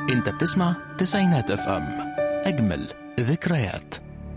انت بتسمع تسعينات اف ام اجمل ذكريات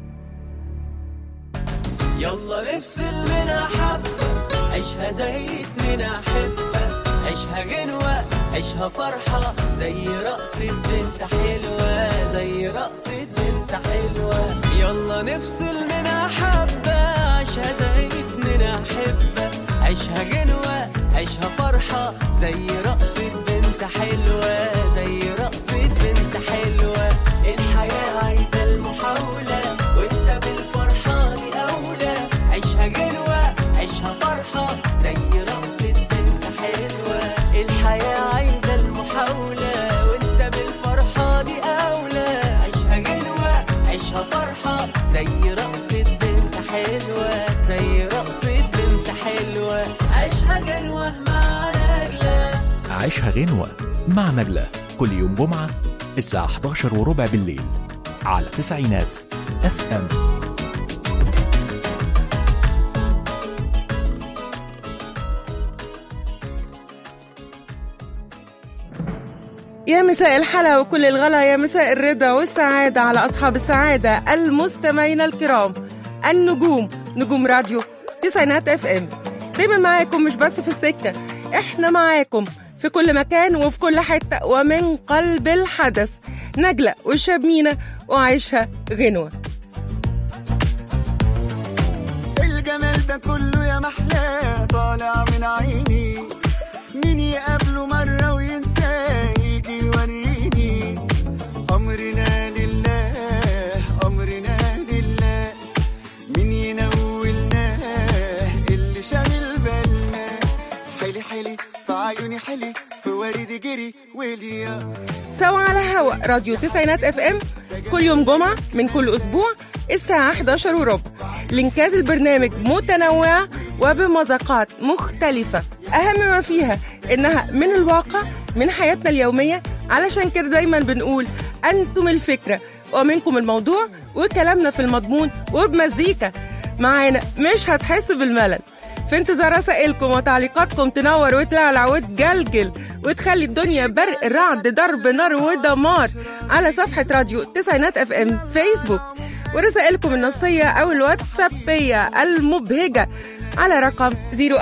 يلا نفصل منها حبة عيشها زي اتنين أحبة عيشها غنوة عيشها فرحة زي رقصة بنت حلوة زي رقصة بنت حلوة يلا نفصل منها حبة عيشها زي اتنين أحبة عيشها غنوة عيشها فرحة زي رقصة بنت حلوة زي رقصة بنت حلوة الحياة عايزة المحاولة وانت بالفرحة دي أولى عيشها غنوة عيشها فرحة زي رقصة بنت حلوة الحياة عايزة المحاولة وانت بالفرحة دي أولى عيشها غنوة عيشها فرحة زي رقصة بنت حلوة زي رقصة بنت حلوة عيشها غنوة مع نجلة عيشها غنوة مع نجلة كل يوم جمعة الساعة 11 وربع بالليل على تسعينات اف ام يا مساء الحلا وكل الغلا يا مساء الرضا والسعادة على أصحاب السعادة المستمعين الكرام النجوم نجوم راديو تسعينات اف ام دايما معاكم مش بس في السكة احنا معاكم في كل مكان وفي كل حتة ومن قلب الحدث نجلة والشاب مينا وعيشها غنوة الجمال ده كله يا محلاه طالع من عيني مين يقابله مرة وينساه يجي يوريني أمرنا لله أمرنا لله مين ينولناه اللي شاغل بالنا حلي حلي في عيوني حلي في ورد جري وليا سوا على هوا راديو تسعينات اف ام كل يوم جمعة من كل أسبوع الساعة 11 وربع لينكات البرنامج متنوعة وبمذاقات مختلفة أهم ما فيها إنها من الواقع من حياتنا اليومية علشان كده دايما بنقول أنتم الفكرة ومنكم الموضوع وكلامنا في المضمون وبمزيكا معانا مش هتحس بالملل في انتظار رسائلكم وتعليقاتكم تنور وتلعلع وتجلجل وتخلي الدنيا برق رعد ضرب نار ودمار على صفحة راديو تسعينات اف ام فيسبوك ورسائلكم النصية أو الواتسابية المبهجة على رقم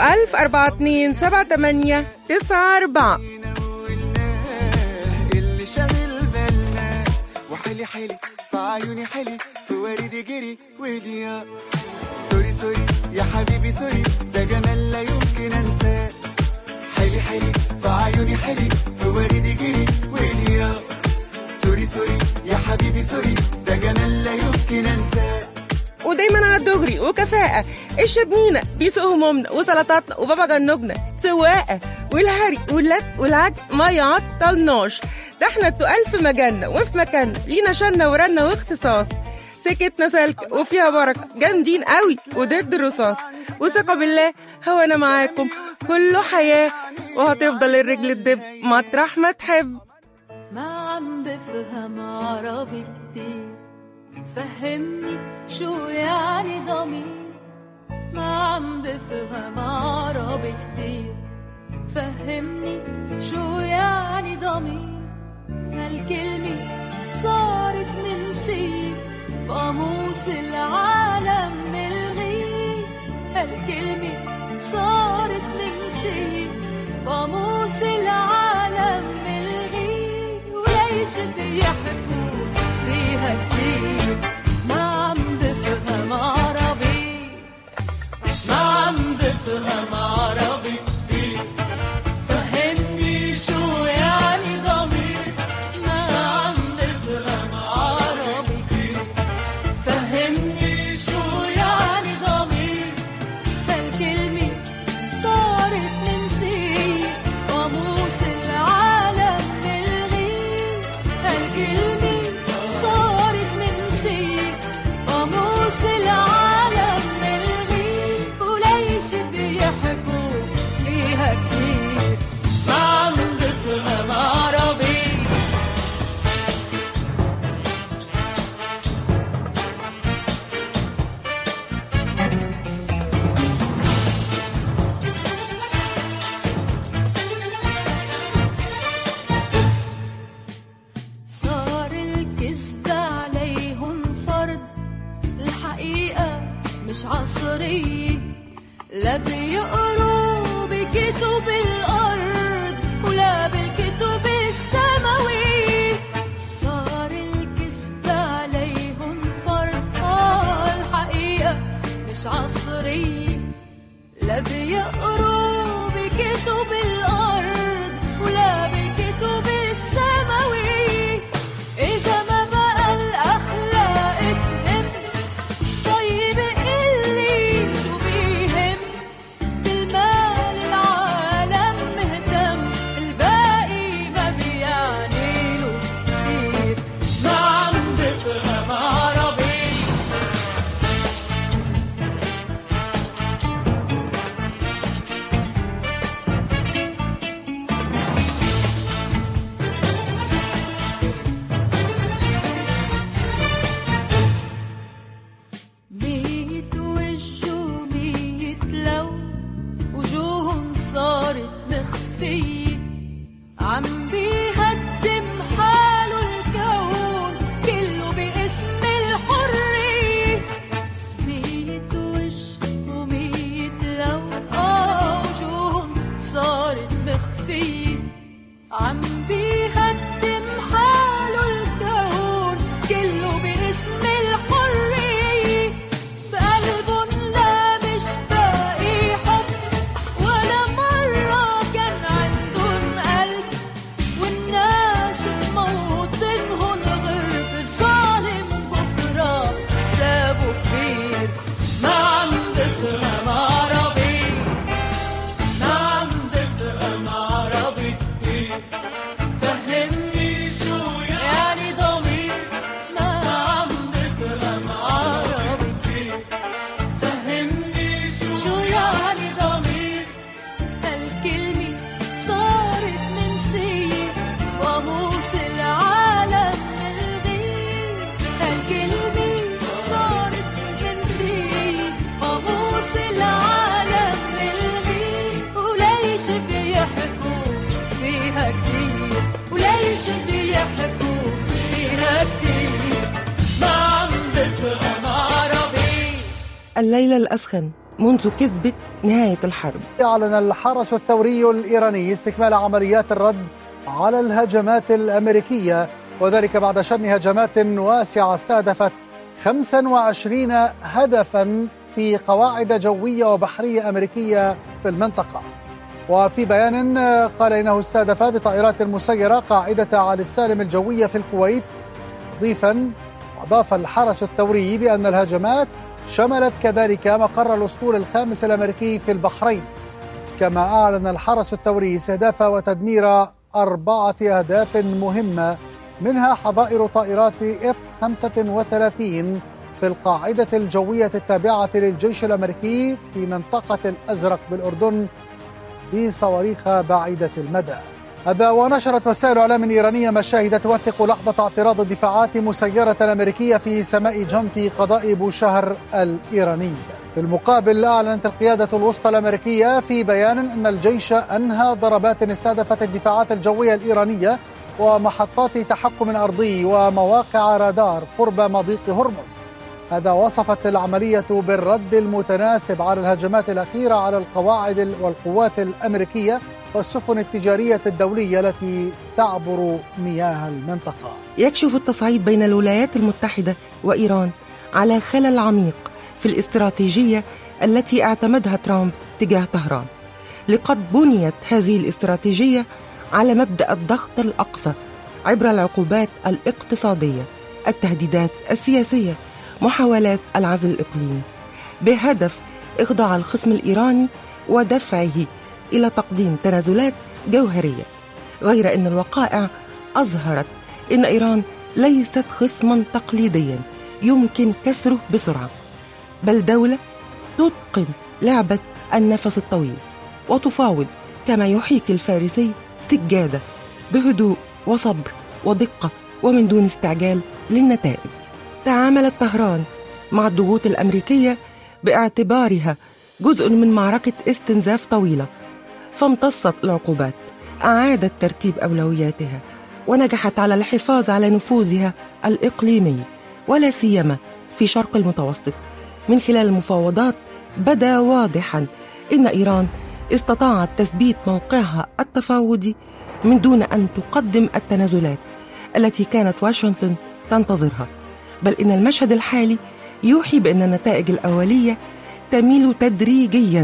010427894 ينولناه اللي شاغل بالنا وحلي حلي في عيوني حلي في ورد جري وليا سوري سوري يا حبيبي سوري ده جمال لا يمكن انساه حلي حلي في عيوني حلي في ورد جري وليا سوري سوري يا حبيبي سوري ده جمال لا يمكن انساه ودايما على الدغري وكفاءة الشاب مينا بيسوق همومنا وسلطاتنا وبابا جنوبنا سواقة والهري واللت والعج ما يعطلناش ده احنا التقال في مجالنا وفي مكاننا لينا شنة ورنة واختصاص سكتنا سلك وفيها بركة جامدين قوي وضد الرصاص وثقة بالله هو أنا معاكم كله حياة وهتفضل الرجل تدب مطرح ما تحب ما عم بفهم عربي كتير فهمني شو يعني ضمير ما عم بفهم عربي كتير فهمني شو يعني ضمير هالكلمة صارت من سيب قاموس العالم ملغي هالكلمة صارت من سيب قاموس العالم ملغي وليش بيحكوا فيها كتير ما عم بفهم عربي ما عم بفهم عربي كتير فهمني شو يعني ضمير ما عم بفهم عربي كتير فهمني شو يعني ضمير بيقروا بكتب الأرض ولا بالكتب السماوية إذا ما بقى الأخلاق تهم طيب اللي شو بيهم بالمال العالم مهتم الباقي ما بيعني له كتير ما عم بفهم عربي ميت وجه وميت لون وجوههم صارت مخفية عم بيهدم حاله الكون كله باسم الحرية ميت وجه وميت لون آه وجوههم صارت مخفية عم بيهدم حاله الكون كله باسم الحرية بقلبن لا مش باقي حب ولا مرة كان عندن قلب والناس بموطنهن غرب الظالم بكرة حسابه كبير ما عم بفهم عربي ما عم بفهم عربي كتير فهمني شو يعني ضمير ما عم بفهم عربي كتير فهمني شو يعني ضمير هالكلمة صارت منسية واموس العالم الغير هالكلمة صارت منسية واموس العالم الغير وليش بيحكوا فيها كتير وليش بيحكوا فيها كتير ما عم بفهم عربي الليلة الأسخن منذ كذبة نهاية الحرب أعلن الحرس الثوري الإيراني استكمال عمليات الرد على الهجمات الأمريكية وذلك بعد شن هجمات واسعة استهدفت 25 هدفا في قواعد جوية وبحرية أمريكية في المنطقة وفي بيان قال إنه استهدف بطائرات مسيرة قاعدة علي السالم الجوية في الكويت ضيفا أضاف الحرس الثوري بأن الهجمات شملت كذلك مقر الأسطول الخامس الأمريكي في البحرين كما أعلن الحرس الثوري استهداف وتدمير أربعة أهداف مهمة منها حظائر طائرات F-35 في القاعدة الجوية التابعة للجيش الأمريكي في منطقة الأزرق بالأردن بصواريخ بعيدة المدى هذا ونشرت وسائل إعلام إيرانية مشاهد توثق لحظة اعتراض الدفاعات مسيرة أمريكية في سماء جنف قضاء بوشهر الإيراني في المقابل أعلنت القيادة الوسطى الأمريكية في بيان أن الجيش أنهى ضربات استهدفت الدفاعات الجوية الإيرانية ومحطات تحكم أرضي ومواقع رادار قرب مضيق هرمز هذا وصفت العملية بالرد المتناسب على الهجمات الأخيرة على القواعد والقوات الأمريكية والسفن التجارية الدولية التي تعبر مياه المنطقة يكشف التصعيد بين الولايات المتحدة وإيران على خلل عميق في الاستراتيجية التي اعتمدها ترامب تجاه طهران لقد بنيت هذه الاستراتيجية على مبدأ الضغط الأقصى عبر العقوبات الاقتصادية التهديدات السياسية محاولات العزل الإقليمي بهدف إخضاع الخصم الإيراني ودفعه إلى تقديم تنازلات جوهرية غير أن الوقائع أظهرت أن إيران ليست خصما تقليديا يمكن كسره بسرعة بل دولة تتقن لعبة النفس الطويل وتفاوض كما يحيك الفارسي سجادة بهدوء وصبر ودقة ومن دون استعجال للنتائج تعاملت طهران مع الضغوط الأمريكية باعتبارها جزء من معركة استنزاف طويلة فامتصت العقوبات أعادت ترتيب أولوياتها ونجحت على الحفاظ على نفوذها الإقليمي ولا سيما في شرق المتوسط من خلال المفاوضات بدا واضحا إن إيران استطاعت تثبيت موقعها التفاوضي من دون أن تقدم التنازلات التي كانت واشنطن تنتظرها بل إن المشهد الحالي يوحي بأن النتائج الأولية تميل تدريجيا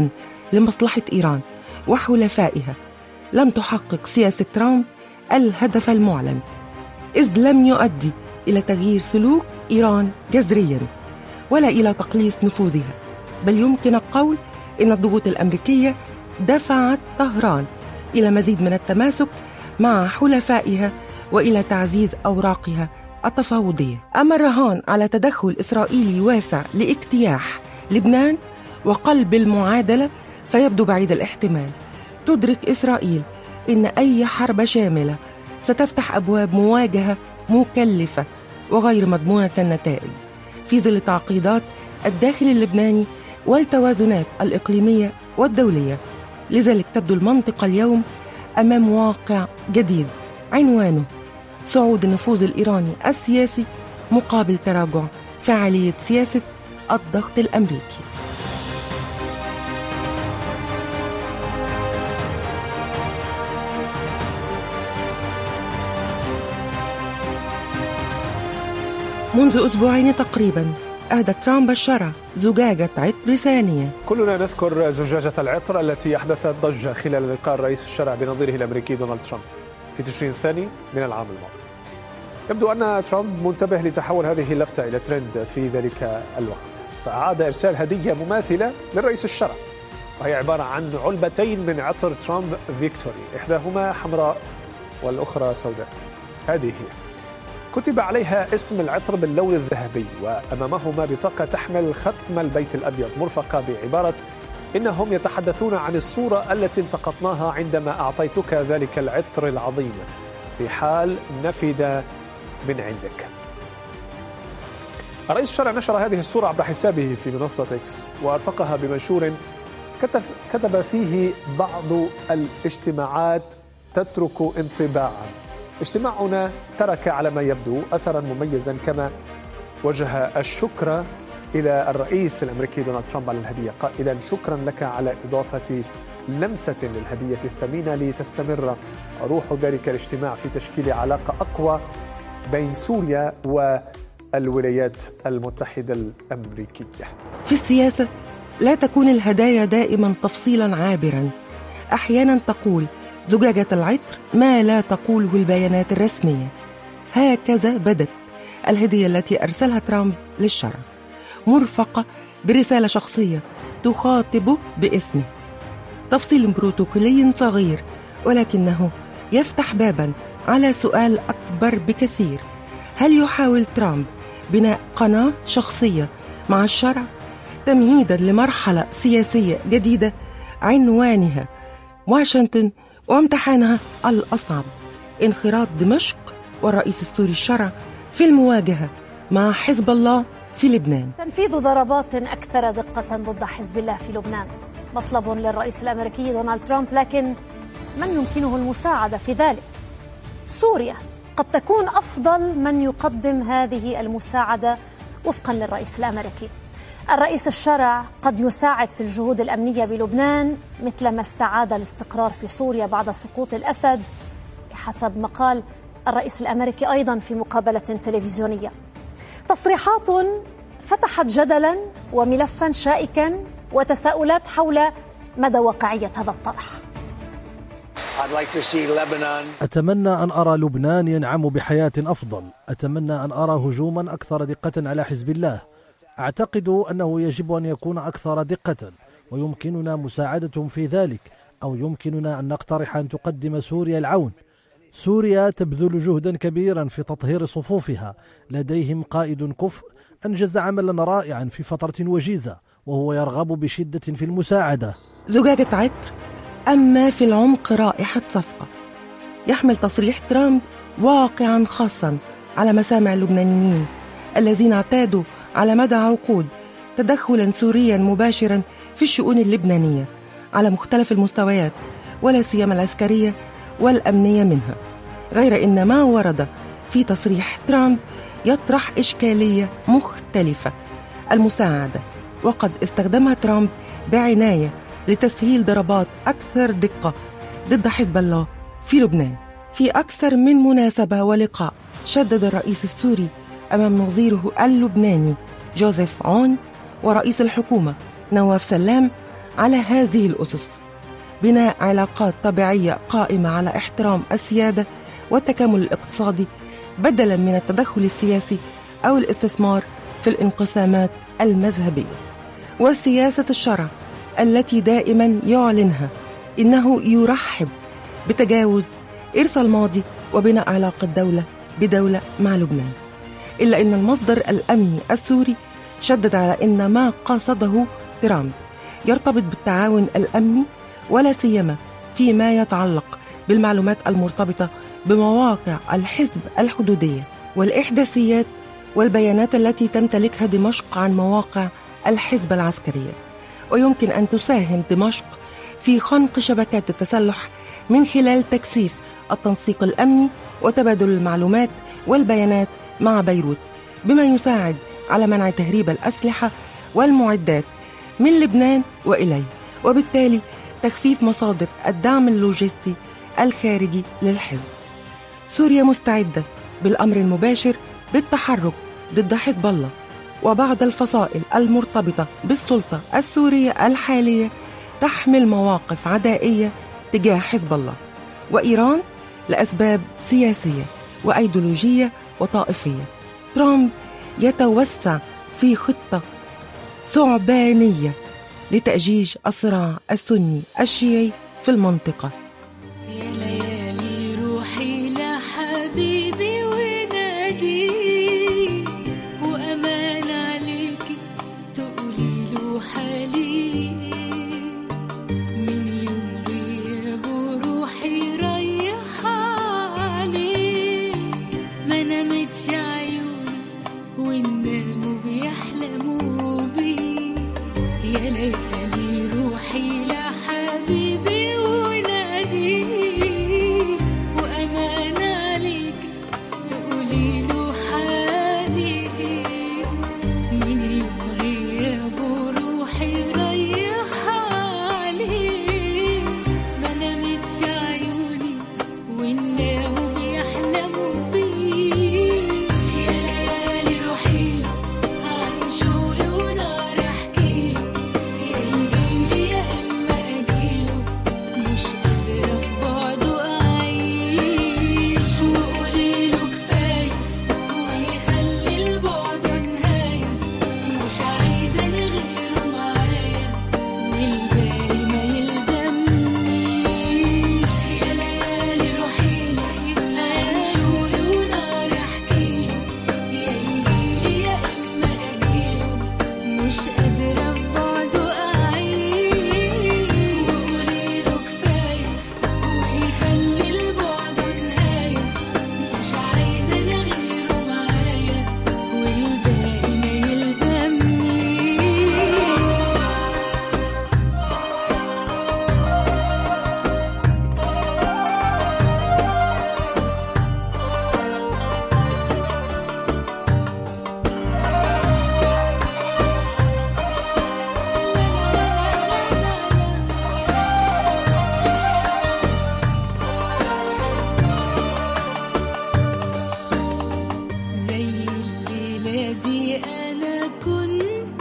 لمصلحة إيران وحلفائها لم تحقق سياسة ترامب الهدف المعلن إذ لم يؤدي إلى تغيير سلوك إيران جذريا ولا إلى تقليص نفوذها بل يمكن القول إن الضغوط الأمريكية دفعت طهران إلى مزيد من التماسك مع حلفائها وإلى تعزيز أوراقها التفاوضية أما الرهان على تدخل إسرائيلي واسع لاجتياح لبنان وقلب المعادلة فيبدو بعيد الاحتمال تدرك إسرائيل إن أي حرب شاملة ستفتح أبواب مواجهة مكلفة وغير مضمونة النتائج في ظل تعقيدات الداخل اللبناني والتوازنات الإقليمية والدولية لذلك تبدو المنطقة اليوم أمام واقع جديد عنوانه صعود النفوذ الإيراني السياسي مقابل تراجع فعالية سياسة الضغط الأمريكي منذ أسبوعين تقريبا أهدى ترامب الشرع زجاجة عطر ثانية كلنا نذكر زجاجة العطر التي أحدثت ضجة خلال لقاء الرئيس الشرع بنظيره الأمريكي دونالد ترامب في تشرين الثاني من العام الماضي يبدو أن ترامب منتبه لتحول هذه اللفتة إلى ترند في ذلك الوقت فأعاد إرسال هدية مماثلة للرئيس الشرع وهي عبارة عن علبتين من عطر ترامب فيكتوري إحداهما حمراء والأخرى سوداء هذه هي كتب عليها اسم العطر باللون الذهبي وامامهما بطاقه تحمل ختم البيت الابيض مرفقه بعباره انهم يتحدثون عن الصوره التي التقطناها عندما اعطيتك ذلك العطر العظيم في حال نفد من عندك. الرئيس الشرع نشر هذه الصوره عبر حسابه في منصه اكس وارفقها بمنشور كتب كتب فيه بعض الاجتماعات تترك انطباعا اجتماعنا ترك على ما يبدو اثرا مميزا كما وجه الشكر الى الرئيس الامريكي دونالد ترامب على الهديه قائلا شكرا لك على اضافه لمسه للهديه الثمينه لتستمر روح ذلك الاجتماع في تشكيل علاقه اقوى بين سوريا والولايات المتحده الامريكيه. في السياسة لا تكون الهدايا دائما تفصيلا عابرا أحيانا تقول زجاجة العطر ما لا تقوله البيانات الرسمية هكذا بدت الهدية التي أرسلها ترامب للشرع مرفقة برسالة شخصية تخاطبه باسمه تفصيل بروتوكولي صغير ولكنه يفتح بابا على سؤال أكبر بكثير هل يحاول ترامب بناء قناة شخصية مع الشرع تمهيدا لمرحلة سياسية جديدة عنوانها واشنطن وامتحانها الأصعب انخراط دمشق والرئيس السوري الشرع في المواجهة مع حزب الله في لبنان تنفيذ ضربات أكثر دقة ضد حزب الله في لبنان مطلب للرئيس الأمريكي دونالد ترامب لكن من يمكنه المساعدة في ذلك؟ سوريا قد تكون أفضل من يقدم هذه المساعدة وفقا للرئيس الأمريكي الرئيس الشرع قد يساعد في الجهود الأمنية بلبنان مثلما استعاد الاستقرار في سوريا بعد سقوط الأسد بحسب ما قال الرئيس الأمريكي أيضا في مقابلة تلفزيونية تصريحات فتحت جدلا وملفا شائكا وتساؤلات حول مدى واقعية هذا الطرح أتمنى أن أرى لبنان ينعم بحياة أفضل أتمنى أن أرى هجوما أكثر دقة على حزب الله أعتقد أنه يجب أن يكون أكثر دقة ويمكننا مساعدتهم في ذلك أو يمكننا أن نقترح أن تقدم سوريا العون سوريا تبذل جهدا كبيرا في تطهير صفوفها لديهم قائد كفء أنجز عملا رائعا في فترة وجيزة وهو يرغب بشدة في المساعدة زجاجة عطر أما في العمق رائحة صفقة يحمل تصريح ترامب واقعا خاصا على مسامع اللبنانيين الذين اعتادوا على مدى عقود تدخلا سوريا مباشرا في الشؤون اللبنانية على مختلف المستويات ولا سيما العسكرية والأمنية منها غير إن ما ورد في تصريح ترامب يطرح إشكالية مختلفة المساعدة وقد استخدمها ترامب بعناية لتسهيل ضربات أكثر دقة ضد حزب الله في لبنان في أكثر من مناسبة ولقاء شدد الرئيس السوري أمام نظيره اللبناني جوزيف عون ورئيس الحكومة نواف سلام على هذه الأسس بناء علاقات طبيعية قائمة على احترام السيادة والتكامل الاقتصادي بدلا من التدخل السياسي أو الاستثمار في الانقسامات المذهبية وسياسة الشرع التي دائما يعلنها إنه يرحب بتجاوز إرث الماضي وبناء علاقة دولة بدولة مع لبنان إلا أن المصدر الأمني السوري شدد على أن ما قصده ترامب يرتبط بالتعاون الأمني ولا سيما فيما يتعلق بالمعلومات المرتبطة بمواقع الحزب الحدودية والإحداثيات والبيانات التي تمتلكها دمشق عن مواقع الحزب العسكرية ويمكن أن تساهم دمشق في خنق شبكات التسلح من خلال تكثيف التنسيق الأمني وتبادل المعلومات والبيانات مع بيروت بما يساعد على منع تهريب الأسلحة والمعدات من لبنان وإليه وبالتالي تخفيف مصادر الدعم اللوجستي الخارجي للحزب سوريا مستعدة بالأمر المباشر بالتحرك ضد حزب الله وبعض الفصائل المرتبطة بالسلطة السورية الحالية تحمل مواقف عدائية تجاه حزب الله وإيران لأسباب سياسية وأيديولوجية وطائفية ترامب يتوسع في خطة ثعبانية لتأجيج الصراع السني الشيعي في المنطقة يا ليالي روحي لحبيبي ونادي وأمان عليكي تقولي له حالي من يوم غيابه روحي رايحة عليه ما نامتش عيوني والناموا بيحلموا بيه يا ليالي روحي لحبيبي ونادي وأمان عليك تقولي له حالي من يوم غيابه روحي رايحة عليه ما نامتش عيوني والناموا بيحلموا بيه يا ليالي روحي له عن شوقي ونار احكيله يا يجيلي يا اما اجيله مش قادرة في بعده اعيش وقوليله كفاية ويخلي البعد نهاية مش عايزة انا غيره معايا والباقي ما يلزمنيش يا ليالي روحي عن شوقي ونار احكيله يا يجيلي يا اما اجيله مش قادرة في بعده أعيش وقوليله كفاية ويخلي البعد نهاية مش عايزة أنا غيره معايا والباقي ما يلزمنيش زي الليلة دي أنا كنت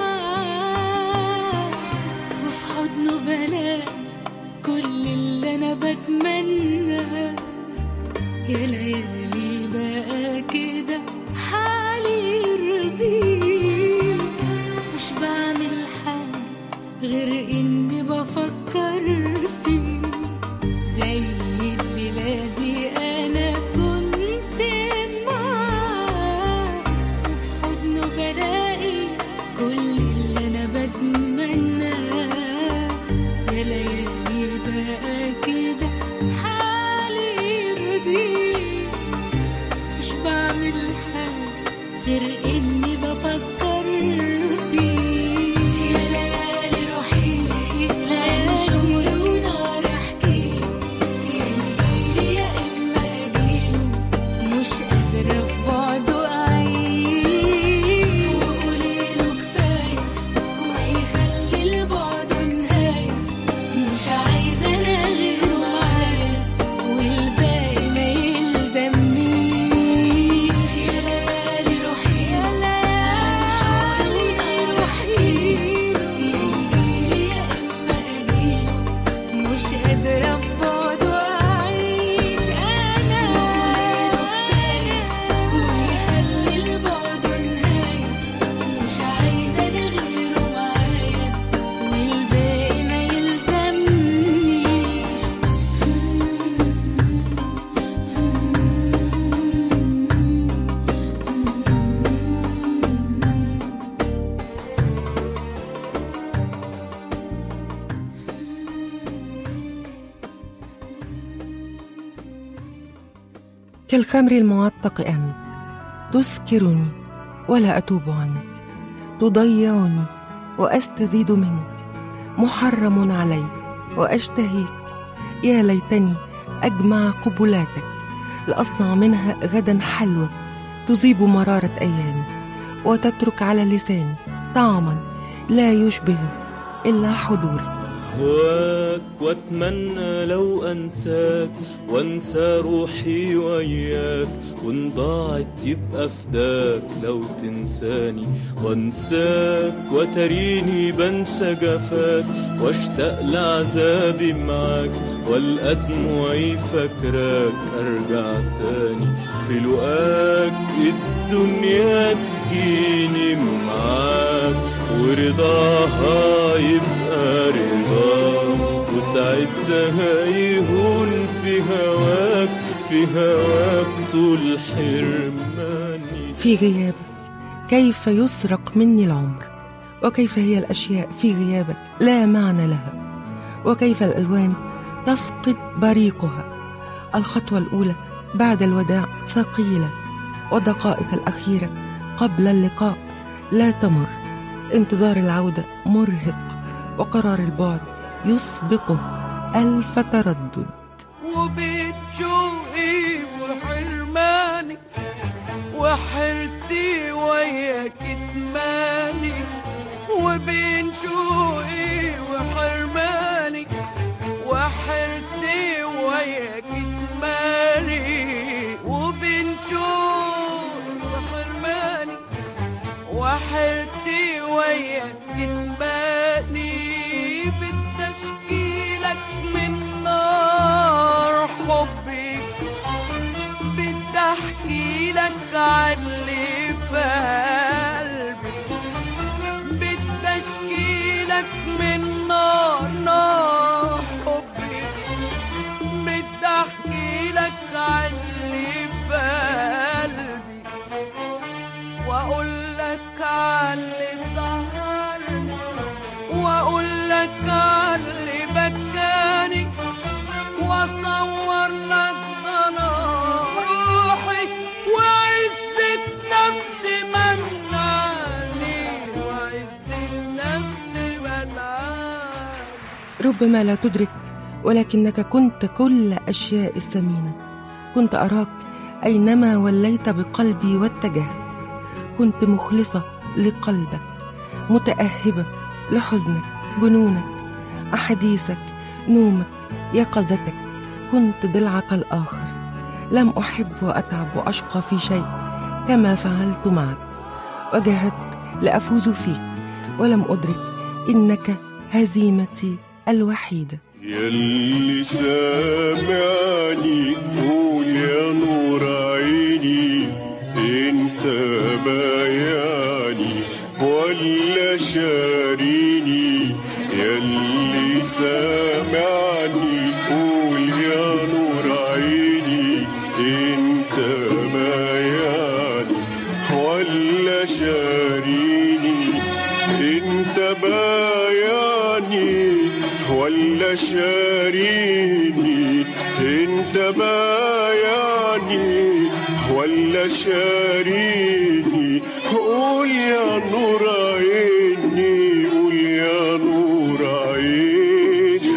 معاه وفي حضنه بلاقي كل اللي أنا بتمناه يا ليالي بقى كده حالي يرضيه مش بعمل حاجة غير إني بفكر فيه زي الليلة دي أنا كنت معاه وفي حضنه بلاقي كل اللي أنا بتمناه يا ليالي بقى كده حالي يرضيه كالخمر المعتق أنت تسكرني ولا أتوب عنك تضيعني وأستزيد منك محرم علي وأشتهيك يا ليتني أجمع قبلاتك لأصنع منها غدا حلوى تذيب مرارة أيامي وتترك على لساني طعما لا يشبهه إلا حضوري أهواك وأتمنى لو أنساك وأنسى روحي وياك وإن ضاعت يبقى فداك لو تنساني وأنساك وتريني بنسى جفاك واشتاق لعذابي معاك والقى دموعي فاكراك أرجع تاني في لقاك الدنيا تجيني معاك ورضاها يبقى رضاك وساعتها يهون في هواك في هواك طول حرماني في غيابك كيف يسرق مني العمر وكيف هي الاشياء في غيابك لا معنى لها وكيف الالوان تفقد بريقها الخطوه الاولى بعد الوداع ثقيله والدقائق الاخيره قبل اللقاء لا تمر انتظار العوده مرهق وقرار البعد يسبقه الف تردد وبين شوقي وحرماني وحرتي ويا كتماني وبين شوقي وحرماني وحرتي ويا كتماني وبين شوقي وحرماني وحرتي ويا كتماني بالتشكيلك من نار حبي بدي احكي لك عن اللي في قلبي بدي اشكي لك من نار نار حبي بدي احكي لك عن اللي في قلبي واقول لك عن اللي سهرني واقول لك عن اللي بكاني واصور لك ضنا روحي وعزة نفسي منعاني وعزة نفسي منعاني ربما لا تدرك ولكنك كنت كل اشياء الثمينه كنت اراك اينما وليت بقلبي واتجهت كنت مخلصه لقلبك متاهبه لحزنك جنونك احاديثك نومك يقظتك كنت ضلعك الاخر لم احب واتعب واشقى في شيء كما فعلت معك وجاهدت لافوز فيك ولم ادرك انك هزيمتي الوحيده يلي سامعني قول يا نور عيني انت بايعني ولا شاريني يلي سامعني قول يا نور عيني انت بايعني ولا شاريني انت بايعني ولا شاريني انت بايعني ولا شاريني قول يا نور عيني قول يا نور عيني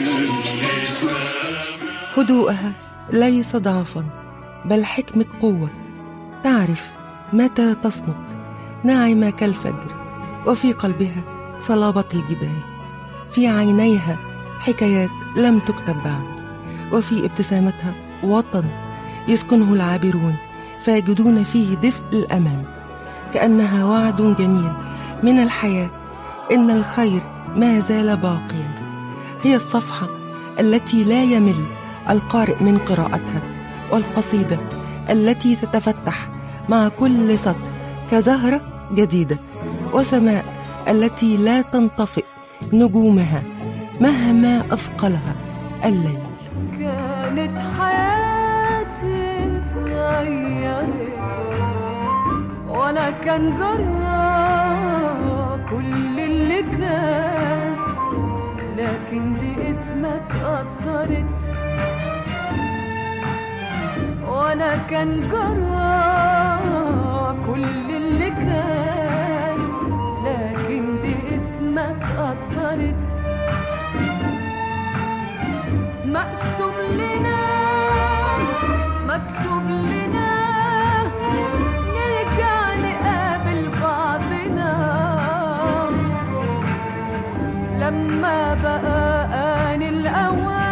هدوءها ليس ضعفا بل حكمه قوه تعرف متى تصمت ناعمه كالفجر وفي قلبها صلابه الجبال في عينيها حكايات لم تكتب بعد وفي ابتسامتها وطن يسكنه العابرون فيجدون فيه دفء الامان كانها وعد جميل من الحياه ان الخير ما زال باقيا هي الصفحه التي لا يمل القارئ من قراءتها والقصيده التي تتفتح مع كل سطر كزهره جديده وسماء التي لا تنطفئ نجومها مهما اثقلها الليل كانت حياتي اتغيرت وانا كان جرى كل اللي كان لكن دي اسمك قدرت ولا كان جرى كل اللي كان لكن دي اسمها اتقدرت مقسوم لنا مكتوب لنا نرجع نقابل بعضنا لما بقى آن الأوان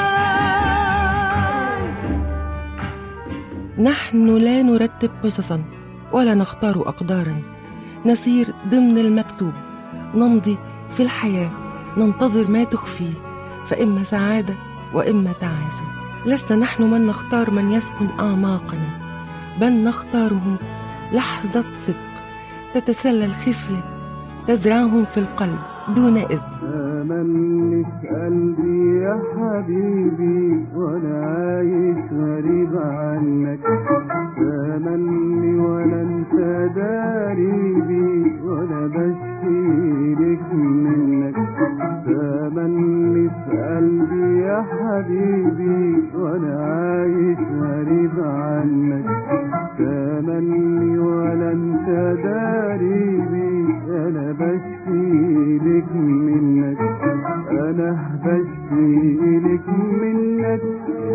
نحن لا نرتب قصصا ولا نختار أقدارا نسير ضمن المكتوب نمضي في الحياة ننتظر ما تخفيه فإما سعادة وإما تعاسة لسنا نحن من نختار من يسكن أعماقنا بل نختارهم لحظة صدق تتسلل خفية تزرعهم في القلب دون إذن أملي في قلبي يا حبيبي وأنا عايش غريب عنك أملي ولا أنت داريبي ولا بشيلك منك أملي في قلبي يا حبيبي وأنا عايش غريب عنك تملي ولا أنت داريبي أنا بشيلك منك أنا بشيلك منك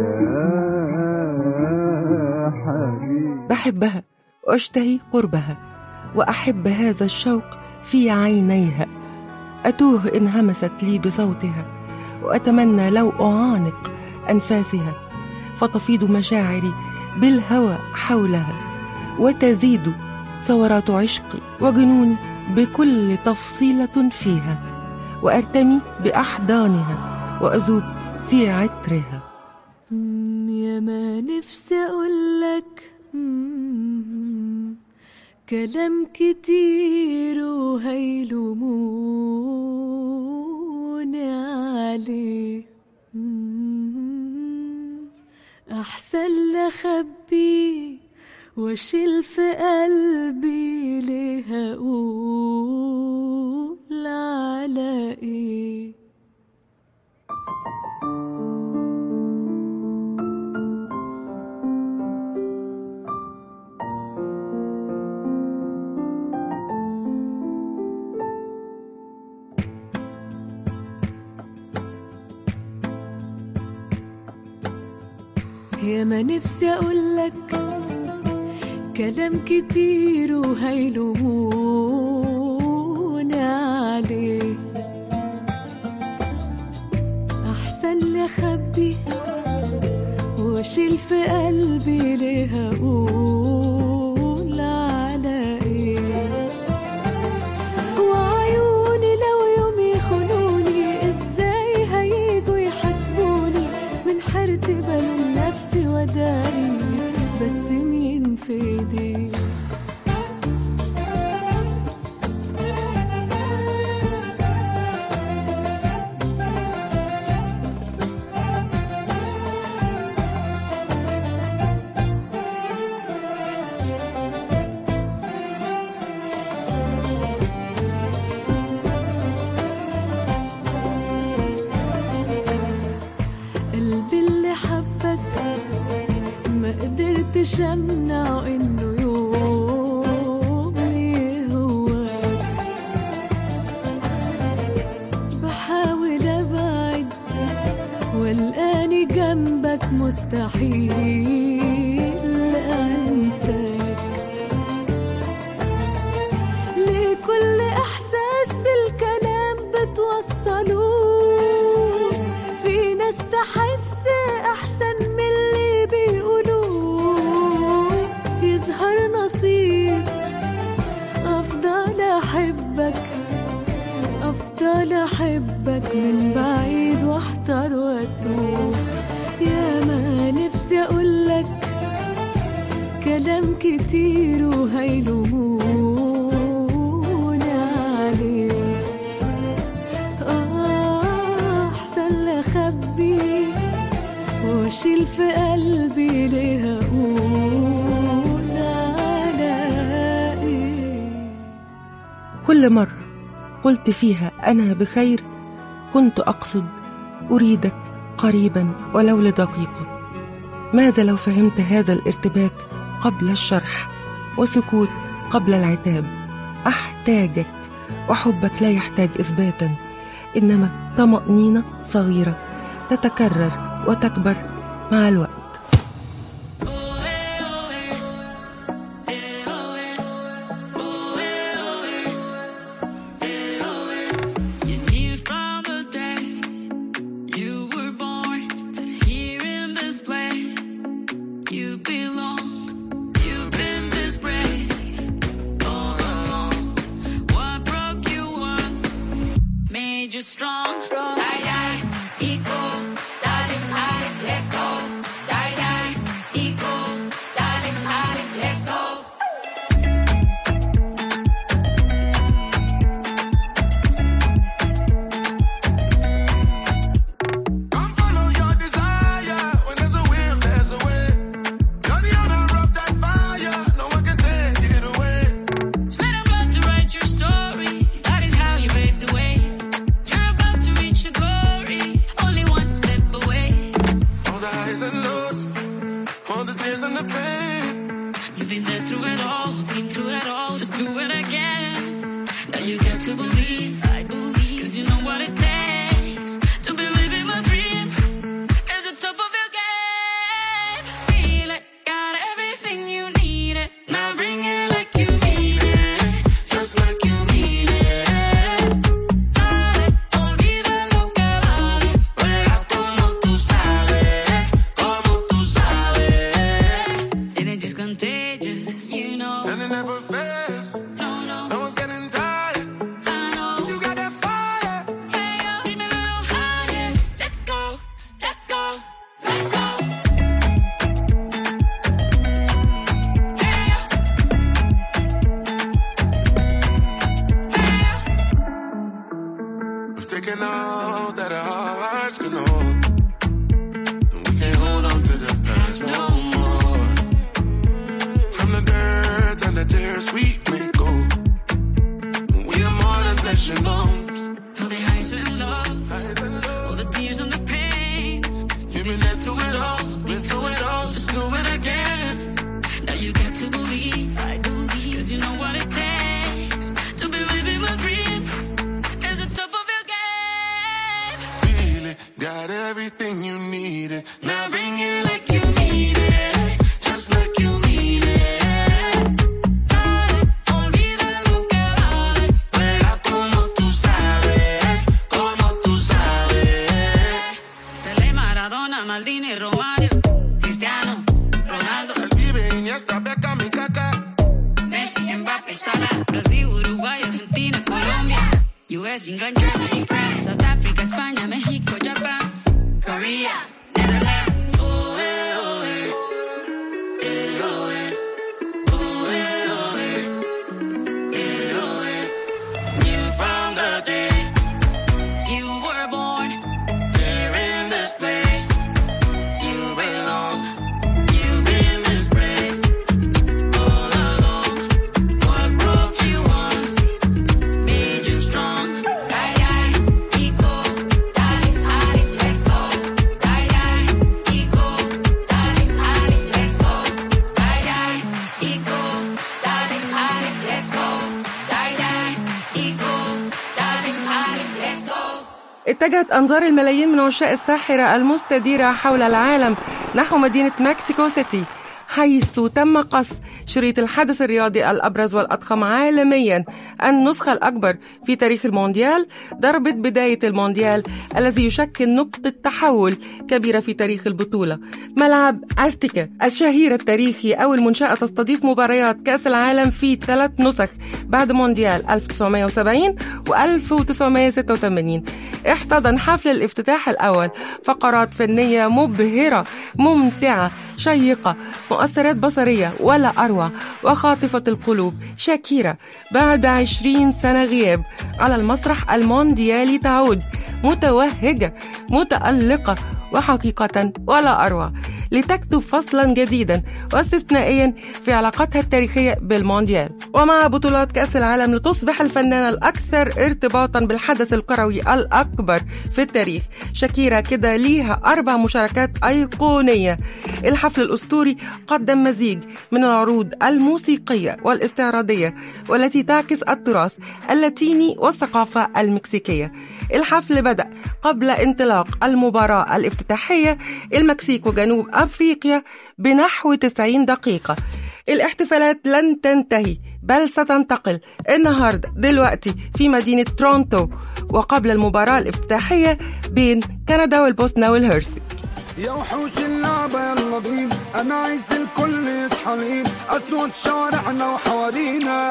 يا حبيبي بحبها واشتهي قربها واحب هذا الشوق في عينيها اتوه ان همست لي بصوتها واتمنى لو اعانق انفاسها فتفيض مشاعري بالهوى حولها وتزيد ثورات عشقي وجنوني بكل تفصيله فيها وارتمي باحضانها واذوب في عطرها مم، يا ما نفسي اقولك مم، كلام كتير وهيلوموني عليه مم، احسن لخبي واشيل في قلبي ليه اقول على ايه يا ما نفسي اقولك كلام كتير وهيلوموني عليه احسن لي اخبي واشيل في قلبي ليه اقول على ايه وعيوني لو يوم يخونوني ازاي هيجوا يحاسبوني من حيرتي بلوم نفسي وداري بس مين في ايدي قلبي اللي حبك ما قدرتش امنع انه يوم يهواك بحاول ابعد والقاني جنبك مستحيل انساك ليه كل احساس بالكلام بتوصلوه في ناس تحس احسن من اللي بيقولوه يظهر نصيب افضل احبك افضل احبك من بعيد واحتار واتوه يا ما نفسي اقولك كلام كتير وهيلوموني عليه آه أحسن لأخبي وأشيل في قلبي ليه أقول على إيه كل مرة قلت فيها أنا بخير كنت أقصد أريدك قريبا ولو لدقيقة ماذا لو فهمت هذا الارتباك قبل الشرح وسكوت قبل العتاب احتاجك وحبك لا يحتاج اثباتا انما طمانينه صغيره تتكرر وتكبر مع الوقت You knew from the day you were born that here in this place you belong. You've been this brave all along. What broke you once made you strong. Die, die, equal, darling, darling, let's go. Die, die, equal, darling, darling, let's go. Follow your desire. When there's a will, there's a way. You're the owner of that fire. No one can take it away. Spit about to write your story. That is how you paved the way. You're about to reach the glory. Only one step away. All the highs and lows, all the tears and the pain. You've been there through it all, been through it all. Just do it again. Now you got to believe, I believe. Cause you know what it takes to believe in my dream. At the top of your game. Feel it, got everything you need it. Now bring it like you need it. Just like you need it. Dale, olvida lo que vale. Juega como tú sabes, como tú sabes. And it just contagious, you know. And it never fails. No, no. No one's getting tired. I know. You got that fire. Hey, yo, keep me a little higher. Let's go, let's go, let's go. Hey, yo. We've taken all that our hearts can hold. And we can't hold on to the past no more. From the dirt and the tears we may go. We are more than flesh and bones. All the highs and lows, all the tears and the pain. You've been there through it all, been through it all. Just do it again. Now you got to believe, I believe, cause you know what it takes to believe in my dream. At the top of your game. Feel it, got everything you needed. Now bring it like you need it. Just like you need it. Dale, olvida lo que vale. Juega como tú sabes, como tú sabes. Pelé, Maradona, Maldini, Romario, Cristiano, Ronaldo, El Vive, Iniesta, Beckham y Kaká. Messi, Mbappé, Salah, Brasil, Uruguay, Argentina, Colombia, US, England, Germany, France, South Africa, España, México, Japan, Korea, Netherlands. Oh, eh, oh, eh. Eh, oh, eh. Oh, eh, oh, eh. Eh, oh, eh. You from the day you were born Here in this place, you belong. You've been this brave all along. What broke you once made you strong. Die, die, eco, dale, dale, let's go. Die, die, eco, dale, dale, let's go. Die, die, eco, dale, dale, let's go. Die, die, eco, dale, dale, let's go. اتجهت أنظار الملايين من عشاق الساحرة المستديرة حول العالم نحو مدينة مكسيكو سيتي حيث تم قص شريط الحدث الرياضي الأبرز والأضخم عالميا النسخة الأكبر في تاريخ المونديال ضربت بداية المونديال الذي يشكل نقطة تحول كبيرة في تاريخ البطولة ملعب أستيكا الشهير التاريخي أول منشأة تستضيف مباريات كأس العالم في ثلاث نسخ بعد مونديال 1970 و 1986 احتضن حفل الافتتاح الأول فقرات فنية مبهرة ممتعة شيقة مؤثرات بصرية ولا أروع وخاطفة القلوب شاكيرة بعد عشرين سنة غياب على المسرح المونديالي تعود متوهجة متألقة وحقيقة ولا أروع لتكتب فصلا جديدا واستثنائيا في علاقتها التاريخية بالمونديال ومع بطولات كأس العالم لتصبح الفنانة الأكثر ارتباطا بالحدث الكروي الأكبر في التاريخ شاكيرا كده ليها أربع مشاركات أيقونية الحفل الأسطوري قدم مزيج من العروض الموسيقية والاستعراضية والتي تعكس التراث اللاتيني والثقافة المكسيكية الحفل بدأ قبل انطلاق المباراة الافتتاحية المكسيك وجنوب أفريقيا بنحو 90 دقيقة الاحتفالات لن تنتهي بل ستنتقل النهاردة دلوقتي في مدينة تورونتو وقبل المباراة الافتتاحية بين كندا والبوسنة والهرسك يا وحوش اللعبة يلا بينا أنا عايز الكل يصحى لينا أسود شوارعنا وحوارينا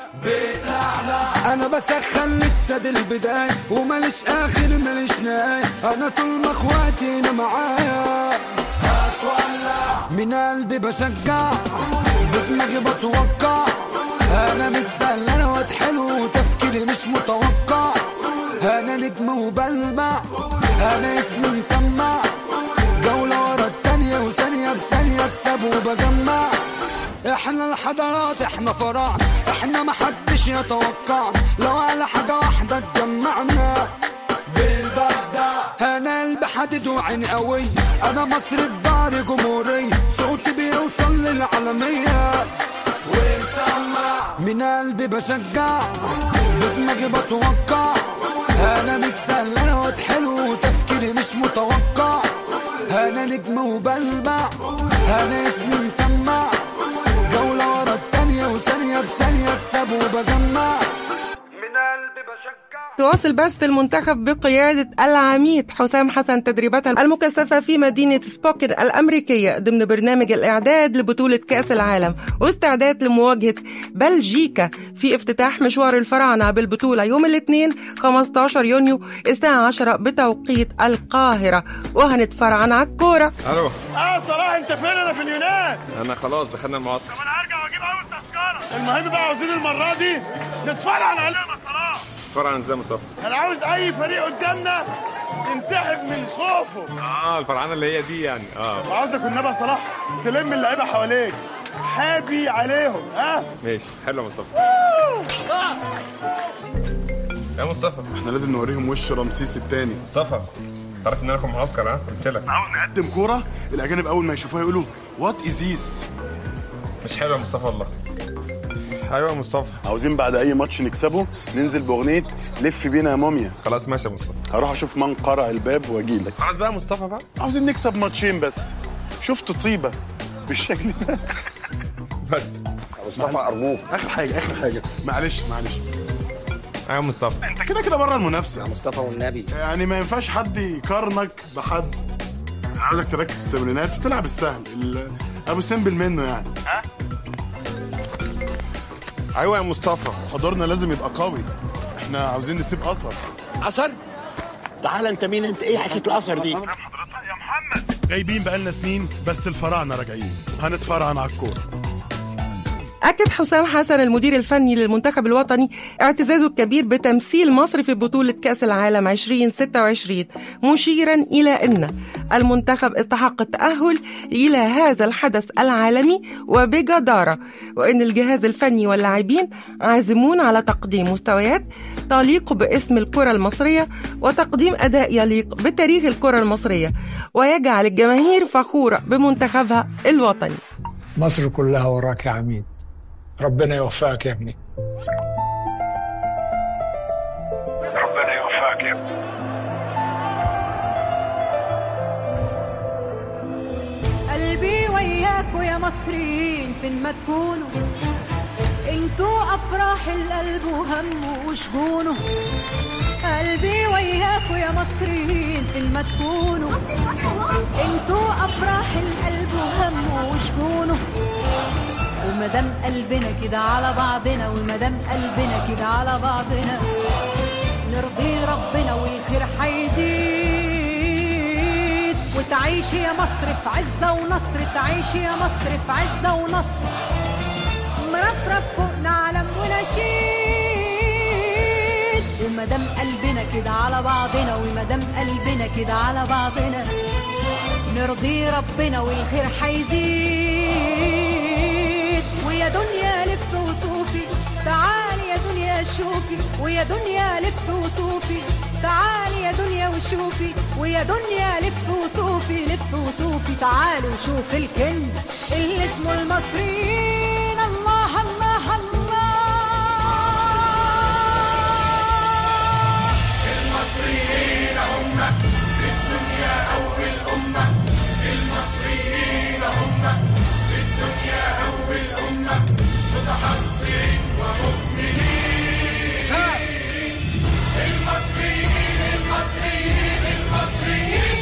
أنا بسخن لسه دي البداية وماليش آخر ماليش نهاية أنا طول ما إخواتي أنا معايا هتولع من قلبي بشجع بدماغي بتوقع أنا مش سهل أنا واد حلو وتفكيري مش متوقع أنا نجم وبلمع أنا اسمي مسمع جولة ورا التانية وثانية بثانية أكسب وبجمع احنا الحضارات احنا فراعنة احنا محدش يتوقعنا لو على حاجة واحدة اتجمعنا بالبدع انا قلبي حديد وعيني قوية انا مصري في دار جمهورية صوتي بيوصل للعالمية ومسمع من قلبي بشجع بدماغي بتوقع انا مش سهل انا واد حلو وتفكيري مش متوقع انا نجم وبلمع انا اسمي مسمع جولة ورا التانية وثانية بثانية اكسب وبجمع من قلبي بشجع تواصل بعثة المنتخب بقيادة العميد حسام حسن تدريباتها المكثفة في مدينة سبوكن الأمريكية ضمن برنامج الإعداد لبطولة كأس العالم واستعداد لمواجهة بلجيكا في افتتاح مشوار الفراعنة بالبطولة يوم الاثنين 15 يونيو الساعة 10 بتوقيت القاهرة وهنتفرعن على الكورة الو اه صلاح انت فين انا في اليونان انا خلاص دخلنا المعسكر طب انا هرجع واجيب اول تذكره المهم بقى عاوزين المره دي نتفرعن علينا صلاح فرع ازاي يا مصطفى انا عاوز اي فريق قدامنا ينسحب من خوفه اه الفرعنه اللي هي دي يعني اه وعاوزك والنبي يا صلاح تلم اللعيبه حواليك حابي عليهم ها ماشي حلو يا مصطفى يا مصطفى احنا لازم نوريهم وش رمسيس الثاني مصطفى تعرف ان انا في المعسكر ها قلت لك عاوز نقدم كوره الاجانب اول ما يشوفوها يقولوا وات از ذيس مش حلو يا مصطفى والله ايوه يا مصطفى عاوزين بعد اي ماتش نكسبه ننزل باغنيه لف بينا يا موميا خلاص ماشي يا مصطفى هروح اشوف من قرع الباب واجيلك خلاص بقى يا مصطفى بقى عاوزين نكسب ماتشين بس شفت طيبه بالشكل ده بس مصطفى ارجوك اخر حاجه اخر حاجه معلش معلش ايوه يا مصطفى انت كده كده بره المنافسه يا مصطفى والنبي يعني ما ينفعش حد يقارنك بحد عاوزك تركز في التمرينات وتلعب السهل ال- ابو سمبل منه يعني ها ايوه يا مصطفى حضورنا لازم يبقى قوي احنا عاوزين نسيب اثر اثر تعال انت مين انت ايه حكايه الاثر دي غايبين بقالنا سنين بس الفراعنه راجعين هنتفرعن على الكوره أكد حسام حسن المدير الفني للمنتخب الوطني اعتزازه الكبير بتمثيل مصر في بطولة كأس العالم 2026 مشيرا إلى أن المنتخب استحق التأهل إلى هذا الحدث العالمي وبجدارة وأن الجهاز الفني واللاعبين عازمون على تقديم مستويات تليق باسم الكرة المصرية وتقديم أداء يليق بتاريخ الكرة المصرية ويجعل الجماهير فخورة بمنتخبها الوطني مصر كلها وراك يا عميد ربنا يوفقك يا ابني ربنا يوفقك يا ابني قلبي وياكوا يا مصريين فين ما تكونوا انتوا افراح القلب وهمه وشجونه قلبي وياكوا يا مصريين فين ما تكونوا انتوا افراح القلب وهمه وشجونه ومدام قلبنا كده على بعضنا ومدام قلبنا كده على بعضنا نرضي ربنا والخير هيزيد وتعيش يا مصر في عزة ونصر تعيش يا مصر في عزة ونصر مرفرف فوقنا علم ونشيد ومدام قلبنا كده على بعضنا ومدام قلبنا كده على بعضنا نرضي ربنا والخير حيزيد ويا دنيا لف وطوفي تعالي يا دنيا شوفي ويا دنيا لف وطوفي تعالي يا دنيا وشوفي ويا دنيا لف وطوفي لف وطوفي تعالي وشوف الكنز اللي اسمه المصريين الله الله الله المصريين هم في الدنيا أول أمة المصريين هم في الدنيا أول أمة متحضرين ومؤمنين المصريين المصريين المصريين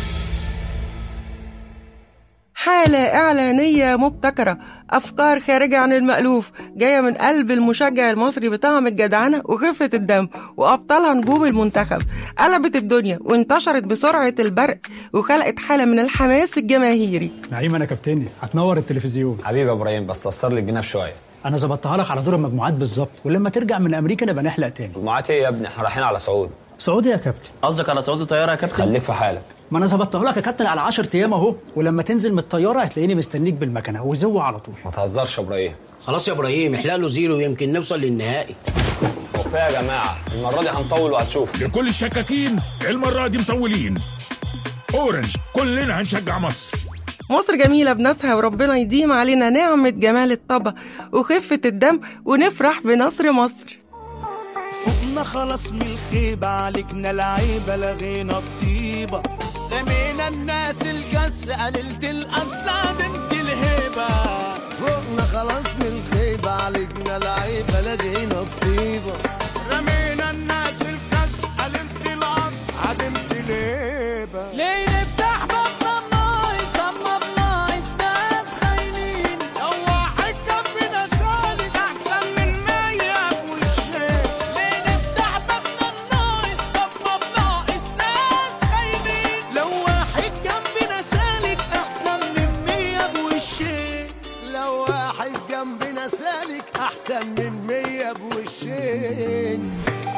حالة إعلانية مبتكرة أفكار خارجة عن المألوف جاية من قلب المشجع المصري بطعم الجدعنة وخفة الدم وأبطالها نجوم المنتخب قلبت الدنيا وانتشرت بسرعة البرق وخلقت حالة من الحماس الجماهيري نعيم انا كابتني هتنور التلفزيون حبيبي يا ابراهيم بس قصر لي الجناب شويه انا ظبطتها لك على دور المجموعات بالظبط ولما ترجع من امريكا نبقى نحلق تاني مجموعات ايه يا ابني احنا رايحين على سعود سعودي يا كابتن قصدك على سعود طياره يا كابتن خليك في حالك ما انا ظبطتها لك يا كابتن على 10 ايام اهو ولما تنزل من الطياره هتلاقيني مستنيك بالمكنه وزو على طول ما تهزرش يا ابراهيم خلاص يا ابراهيم احلق له زيرو يمكن نوصل للنهائي وفيه يا جماعه المره دي هنطول وهتشوف لكل الشكاكين المرة دي مطولين اورنج كلنا هنشجع مصر مصر جميلة بناسها وربنا يديم علينا نعمة جمال الطبع وخفة الدم ونفرح بنصر مصر فوقنا خلاص من الخيبة عليكنا العيبة لغينا الطيبة رمينا الناس الكسر قللت الأصل بنت الهيبة فوقنا خلاص من الخيبة عليكنا العيبة لقينا الطيبة رمينا الناس الكسر قللت الأصل عدمت الهيبة ليه نفتح بابنا بناقص طب ما بناقص ناس خاينين لو واحد جنبنا سالك أحسن من مية بوشين ليه نفتح بابنا بناقص طب ما بناقص ناس خاينين لو واحد جنبنا سالك أحسن من مية بوشين لو واحد جنبنا سالك أحسن من مية بوشين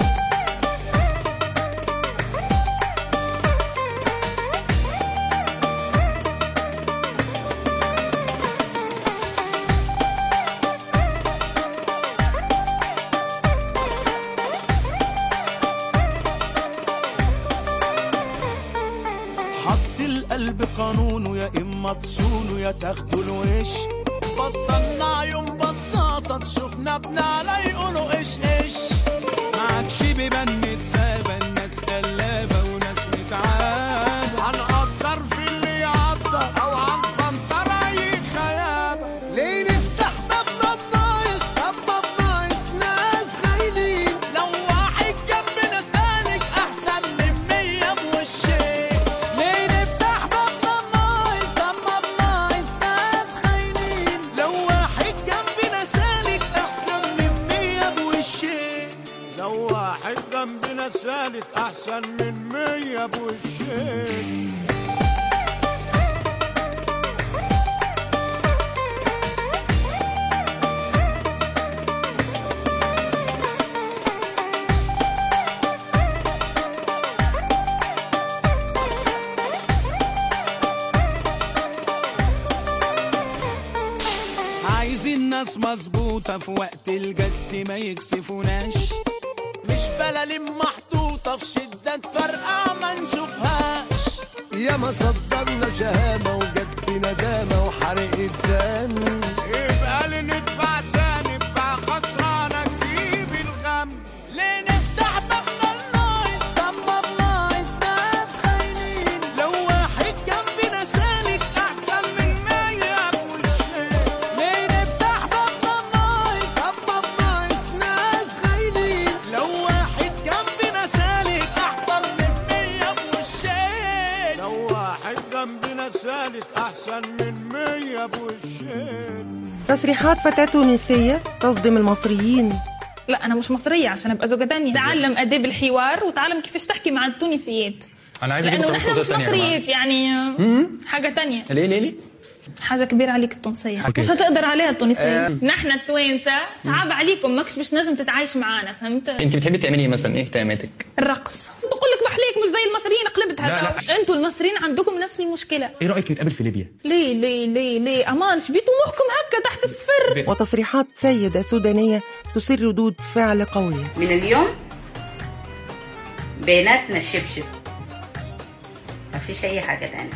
حط القلب قانونه يا اما تصونه يا تاخدوا الوش بطلنا عيون بصاصة تشوفنا بنعلى يقولوا ايش ايش معكش بيبان متسابة الناس قلابة وناس متعابة هنقدر في اللي يقدر او هنفنطر اي خيابة ليه نفتح بابنا بناقص طب ما بناقص ناس خاينين لو واحد جنبنا سالك احسن من مية بوشين ليه نفتح بابنا بناقص طب ما بناقص ناس خاينين لو واحد جنبنا سالك احسن من مية بوشين لو واحد جنبنا سالك احسن من مية بوشين عايزين ناس مظبوطة في وقت الجد ما يكسفوناش مش بلالين محطوطة في شدة فرقع ما نشوفهاش يا ما صدرنا شهامة وجد ندامة وحرق الدم يبقى لي ندفع تاني بقى خسرانة تجيب الغم ليه نفتح بابنا الناقص طب ما بناقص ناس خاينين لو واحد جنبنا سالك أحسن من مية بوشين ليه نفتح بابنا الناقص طب ما بناقص ناس خاينين لو واحد جنبنا سالك أحسن من مية بوشين لو واحد جنبنا سالك أحسن من مية بوشين تصريحات فتاة تونسية تصدم المصريين لا انا مش مصريه عشان ابقى زوجه تانية تعلم اداب الحوار وتعلم كيفاش تحكي مع التونسيات انا عايز اجيب لانه كمان نحن صوت مش تانية يا جماعة. مصريات يعني مم. حاجه تانية ليه ليه ليه حاجة كبيرة عليك التونسية أوكي. مش هتقدر عليها التونسية آه. نحن التوانسة صعب عليكم ماكش باش نجم تتعايش معانا فهمت انت بتحبي تعملي ايه مثلا ايه اهتماماتك الرقص نقول لك محليك مش زي المصريين قلبتها لا، لا. انتوا المصريين عندكم نفس المشكلة ايه رايك نتقابل في ليبيا ليه ليه ليه ليه امان شبي طموحكم هكا تحت الصفر وتصريحات سيدة سودانية تثير ردود فعل قوية من اليوم بيناتنا شبشب ما فيش اي حاجة تانية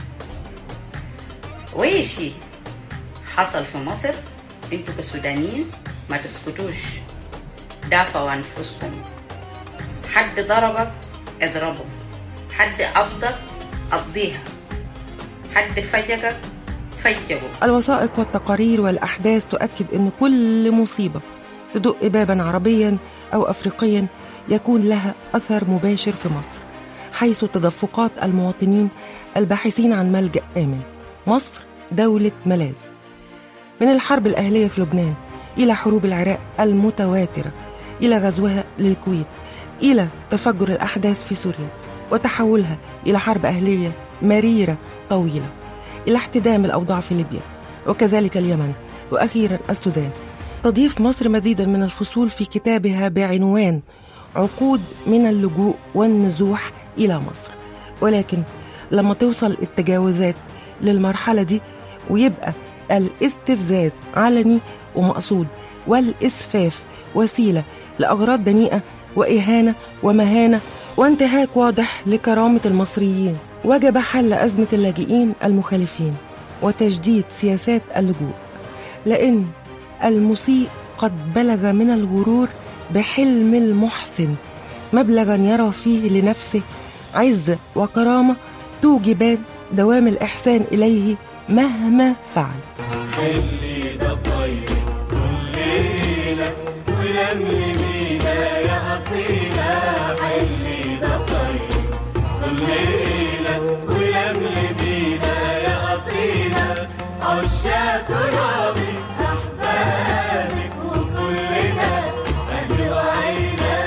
واي شيء حصل في مصر انتوا كسودانيين ما تسكتوش دافعوا عن انفسكم حد ضربك اضربه حد قبضك قضيها حد فجقك فجقه الوثائق والتقارير والأحداث تؤكد أن كل مصيبة تدق بابا عربيا أو أفريقيا يكون لها أثر مباشر في مصر حيث تدفقات المواطنين الباحثين عن ملجأ آمن مصر دولة ملاذ من الحرب الأهلية في لبنان إلى حروب العراق المتواترة إلى غزوها للكويت إلى تفجر الأحداث في سوريا وتحولها إلى حرب أهلية مريرة طويلة إلى احتدام الأوضاع في ليبيا وكذلك اليمن وأخيرا السودان تضيف مصر مزيدا من الفصول في كتابها بعنوان عقود من اللجوء والنزوح إلى مصر ولكن لما توصل التجاوزات للمرحلة دي ويبقى الاستفزاز علني ومقصود والإسفاف وسيلة لأغراض دنيئة وإهانة ومهانة وانتهاك واضح لكرامة المصريين وجب حل أزمة اللاجئين المخالفين وتجديد سياسات اللجوء لأن المسيء قد بلغ من الغرور بحلم المحسن مبلغا يرى فيه لنفسه عزة وكرامة توجبان دوام الإحسان إليه مهما فعل اللي ده طيب كلنا ولملمينا يا أصيلة اللي ده طيب كلنا ولملمينا يا أصيلة عشاق ترابي أحبابك وكلنا أهل وعيلة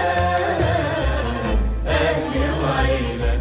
أهل وعيلة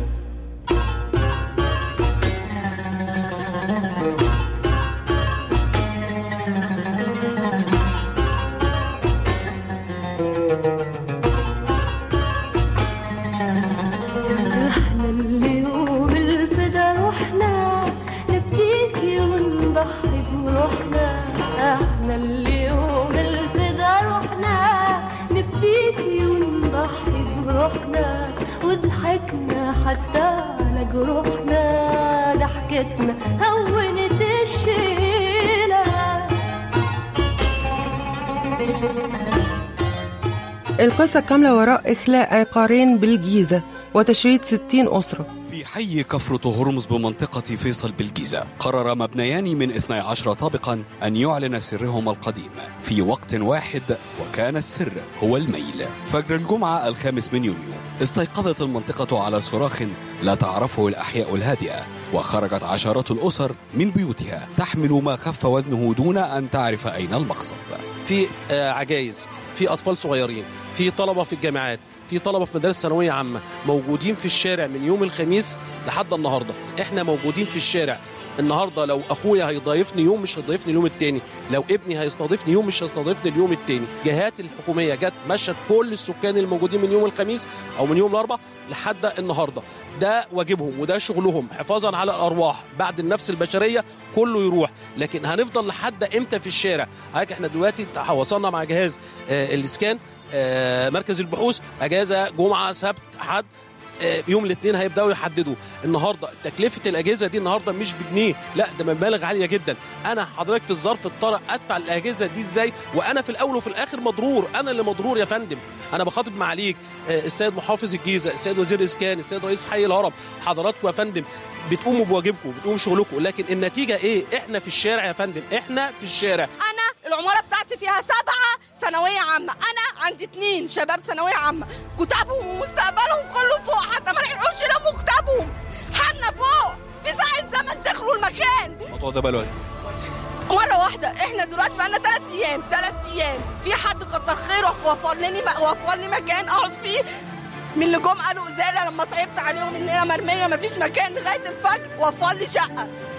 احنا اليوم الفدا روحنا نفديكي ونضحي بروحنا احنا اليوم الفدا روحنا نفديكي ونضحي بروحنا وضحكنا حتى على جروحنا ضحكتنا هونت الشيله القصة كاملة وراء إخلاء عقارين بالجيزة وتشريد 60 أسرة في حي كفرة هرمز بمنطقة فيصل بالجيزة قرر مبنيان من 12 طابقا أن يعلن سرهما القديم في وقت واحد وكان السر هو الميل فجر الجمعة الخامس من يونيو استيقظت المنطقة على صراخ لا تعرفه الأحياء الهادئة وخرجت عشرات الأسر من بيوتها تحمل ما خف وزنه دون أن تعرف أين المقصد في آه، عجايز في اطفال صغيرين في طلبه في الجامعات في طلبه في مدارس ثانويه عامه موجودين في الشارع من يوم الخميس لحد النهارده احنا موجودين في الشارع النهارده لو اخويا هيضايفني يوم مش هيضايفني اليوم التاني لو ابني هيستضيفني يوم مش هيستضيفني اليوم التاني جهات الحكوميه جت مشت كل السكان الموجودين من يوم الخميس او من يوم الاربع لحد النهارده ده واجبهم وده شغلهم حفاظا على الارواح بعد النفس البشريه كله يروح لكن هنفضل لحد امتى في الشارع حضرتك احنا دلوقتي وصلنا مع جهاز آه الاسكان آه مركز البحوث اجازه جمعه سبت حد آه، يوم الاثنين هيبداوا يحددوا النهارده تكلفه الاجهزه دي النهارده مش بجنيه لا ده مبالغ عاليه جدا انا حضرتك في الظرف الطارئ ادفع الاجهزه دي ازاي وانا في الاول وفي الاخر مضرور انا اللي مضرور يا فندم انا بخاطب معاليك آه، السيد محافظ الجيزه السيد وزير الاسكان السيد رئيس حي الهرم حضراتكم يا فندم بتقوموا بواجبكم بتقوموا شغلكم لكن النتيجه ايه احنا في الشارع يا فندم احنا في الشارع انا العماره بتاعتي فيها سبعه ثانويه عامه انا عندي اتنين شباب ثانويه عامه كتابهم ومستقبلهم كله فوق حتى ما لحقوش يلموا كتابهم حنا فوق في ساعه زمن دخلوا المكان الموضوع ده بقى الوقت مره واحده احنا دلوقتي بقالنا ثلاث ايام ثلاث ايام في حد كتر خيره وفر لي وفر لي مكان اقعد فيه من اللي جم قالوا ازاله لما صعبت عليهم ان هي مرميه مفيش مكان لغايه الفجر وفر لي شقه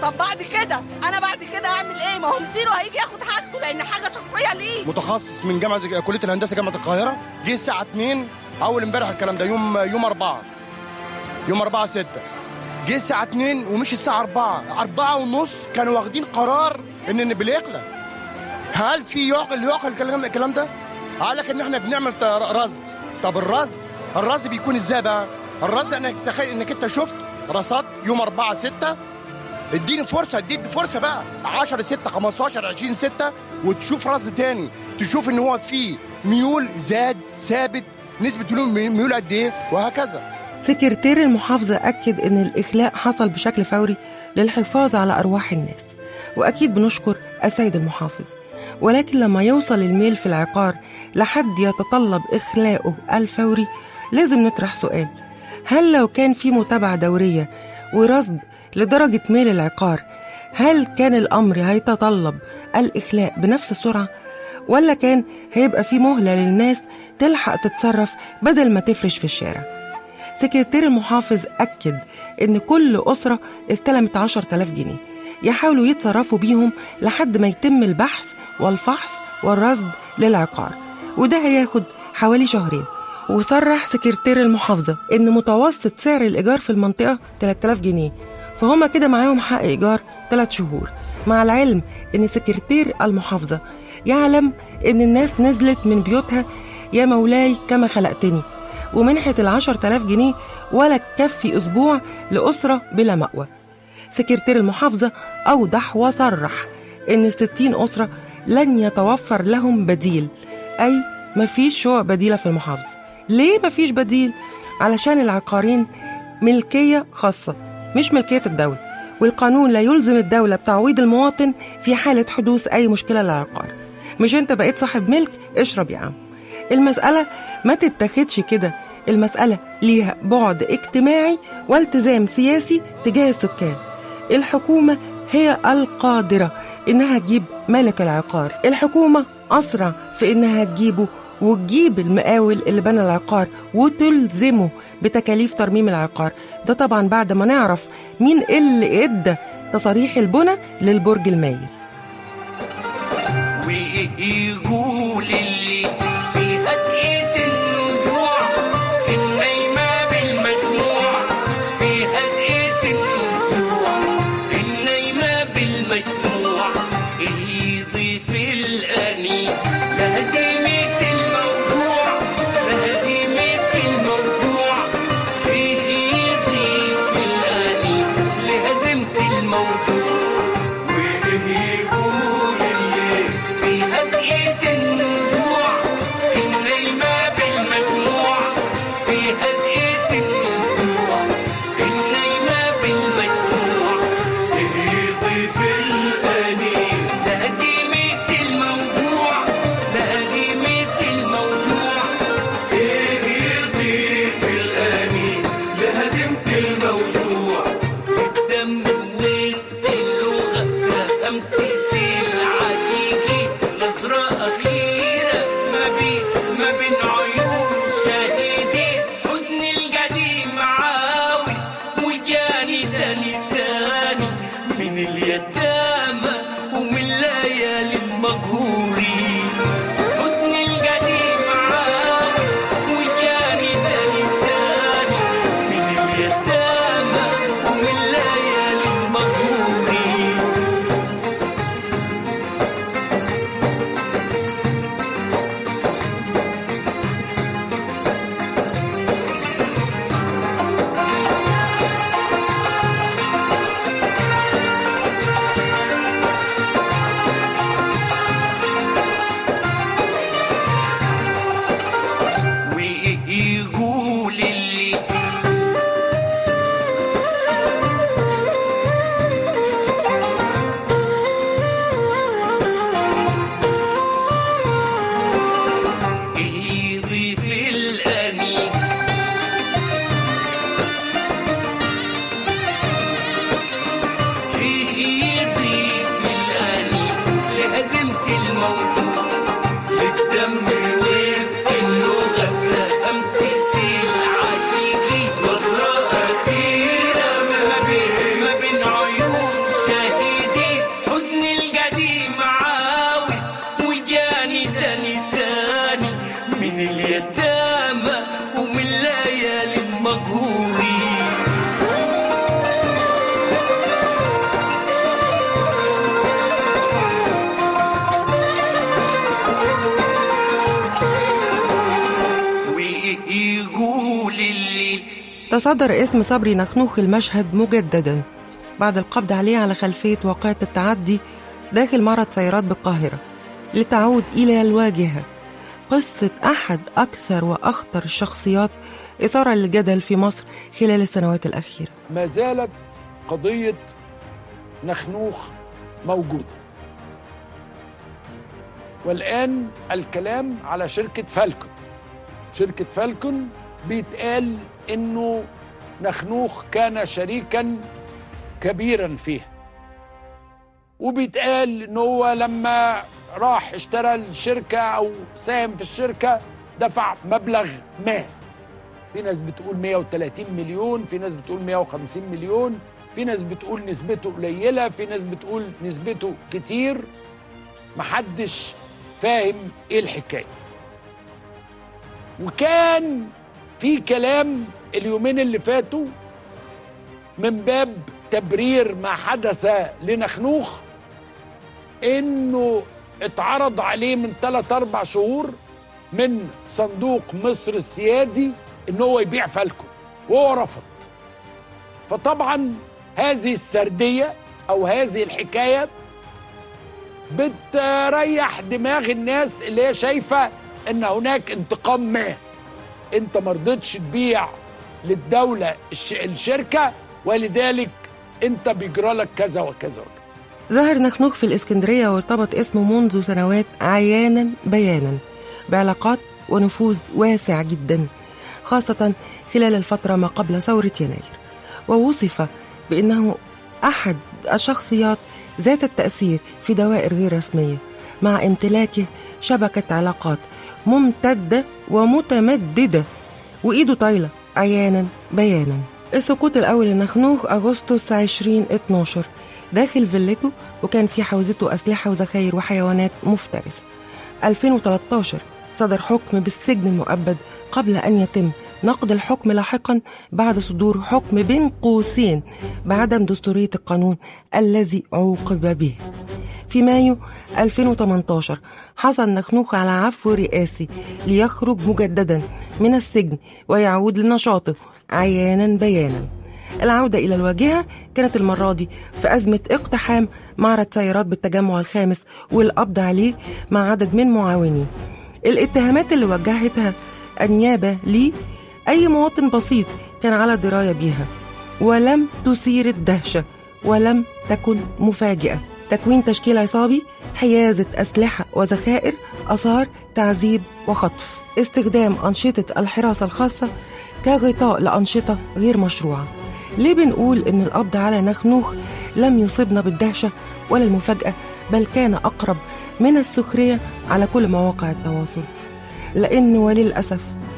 طب بعد كده انا بعد كده اعمل ايه ما هو مصيره هيجي ياخد حاجته لان حاجه شخصيه ليه متخصص من جامعه كليه الهندسه جامعه القاهره جه الساعه 2 اول امبارح الكلام ده يوم يوم 4 يوم 4 6 جه الساعه 2 ومشي الساعه 4 4 ونص كانوا واخدين قرار ان النبيل يقلع هل في يعقل يعقل الكلام الكلام ده؟ قال لك ان احنا بنعمل ط- رصد طب الرصد الرصد بيكون ازاي بقى؟ الرصد انك تخيل انك انت شفت رصدت يوم 4 6 اديني فرصه اديني فرصه بقى 10 6 15 20 6 وتشوف رصد تاني تشوف ان هو في ميول زاد ثابت نسبه ميول ميول قد ايه وهكذا سكرتير المحافظة أكد إن الإخلاء حصل بشكل فوري للحفاظ على أرواح الناس وأكيد بنشكر السيد المحافظ ولكن لما يوصل الميل في العقار لحد يتطلب إخلاؤه الفوري لازم نطرح سؤال هل لو كان في متابعة دورية ورصد لدرجة ميل العقار هل كان الأمر هيتطلب الإخلاء بنفس السرعة؟ ولا كان هيبقى في مهلة للناس تلحق تتصرف بدل ما تفرش في الشارع سكرتير المحافظ أكد إن كل أسرة استلمت 10000 جنيه يحاولوا يتصرفوا بيهم لحد ما يتم البحث والفحص والرصد للعقار وده هياخد حوالي شهرين وصرح سكرتير المحافظة إن متوسط سعر الإيجار في المنطقة 3000 جنيه فهم كده معاهم حق إيجار 3 شهور مع العلم إن سكرتير المحافظة يعلم إن الناس نزلت من بيوتها يا مولاي كما خلقتني ومنحة العشر تلاف جنيه ولا تكفي أسبوع لأسرة بلا مأوى سكرتير المحافظة أوضح وصرح إن الستين أسرة لن يتوفر لهم بديل أي مفيش شقق بديلة في المحافظة ليه مفيش بديل؟ علشان العقارين ملكية خاصة مش ملكية الدولة والقانون لا يلزم الدولة بتعويض المواطن في حالة حدوث أي مشكلة للعقار مش أنت بقيت صاحب ملك اشرب يا عم المسألة ما تتاخدش كده المسألة ليها بعد اجتماعي والتزام سياسي تجاه السكان الحكومة هي القادرة إنها تجيب مالك العقار الحكومة أسرع في إنها تجيبه وتجيب المقاول اللي بنى العقار وتلزمه بتكاليف ترميم العقار ده طبعا بعد ما نعرف مين اللي ادى تصاريح البنى للبرج المايل ويقول اللي في هدئة النجوع النايمة بالمجموع في هدئة النجوع النايمة بالمجموع يضيف الأني لهزيمة الموضوع لهزيمة الموضوع يضيف الأني لهزيمة الموضوع ويقول اللي في هدئة النجوع النايمة بالمجموع في هدئة النجوع النايمة بالمجموع يضيف الأنين لهزيمة الموضوع لهزيمة الموضوع يضيف الأنين لهزيمة الموضوع الدم واللغة أمسك العشيقي نظرة أخيرة ما بين ما بين عيون شاهدين حزن القديم عاوي وجاني تاني تاني من اليتامى ومن ليالي المقهورين حزن القديم عاوي وجاني تاني تاني من اليتامى ومن ليالي المقهورين تصدر اسم صبري نخنوخ المشهد مجددا بعد القبض عليه على خلفية واقعة التعدي داخل معرض سيارات بالقاهرة لتعود إلى الواجهة قصة أحد أكثر وأخطر الشخصيات إثارة للجدل في مصر خلال السنوات الأخيرة ما زالت قضية نخنوخ موجودة والآن الكلام على شركة فالكون شركة فالكون بيتقال إنه نخنوخ كان شريكا كبيرا فيها وبيتقال إن هو لما راح اشترى الشركة أو ساهم في الشركة دفع مبلغ ما في ناس بتقول 130 مليون في ناس بتقول 150 مليون في ناس بتقول نسبته قليلة في ناس بتقول نسبته كتير محدش فاهم ايه الحكاية وكان في كلام اليومين اللي فاتوا من باب تبرير ما حدث لنخنوخ انه اتعرض عليه من 3 4 شهور من صندوق مصر السيادي ان هو يبيع فالكو وهو رفض فطبعا هذه السرديه او هذه الحكايه بتريح دماغ الناس اللي هي شايفه ان هناك انتقام ما انت ما رضيتش تبيع للدوله الش- الشركه ولذلك انت بيجرى لك كذا وكذا وكذا ظهر نخنوخ في الإسكندرية وارتبط اسمه منذ سنوات عيانا بيانا بعلاقات ونفوذ واسع جدا خاصة خلال الفترة ما قبل ثورة يناير ووصف بأنه أحد الشخصيات ذات التأثير في دوائر غير رسمية مع امتلاكه شبكة علاقات ممتدة ومتمددة وإيده طايلة عيانا بيانا السقوط الأول لنخنوخ أغسطس 2012 داخل فيلته وكان في حوزته أسلحة وذخاير وحيوانات مفترسة 2013 صدر حكم بالسجن المؤبد قبل أن يتم نقد الحكم لاحقا بعد صدور حكم بين قوسين بعدم دستورية القانون الذي عوقب به في مايو 2018 حصل نخنوخ على عفو رئاسي ليخرج مجددا من السجن ويعود لنشاطه عيانا بيانا العودة إلى الواجهة كانت المرة دي في أزمة اقتحام معرض سيارات بالتجمع الخامس والقبض عليه مع عدد من معاونيه الاتهامات اللي وجهتها النيابة ليه أي مواطن بسيط كان على دراية بيها ولم تثير الدهشة ولم تكن مفاجئة تكوين تشكيل عصابي حيازة أسلحة وذخائر أثار تعذيب وخطف استخدام أنشطة الحراسة الخاصة كغطاء لأنشطة غير مشروعة ليه بنقول إن القبض على نخنوخ لم يصبنا بالدهشة ولا المفاجأة بل كان أقرب من السخرية على كل مواقع التواصل لأن وللأسف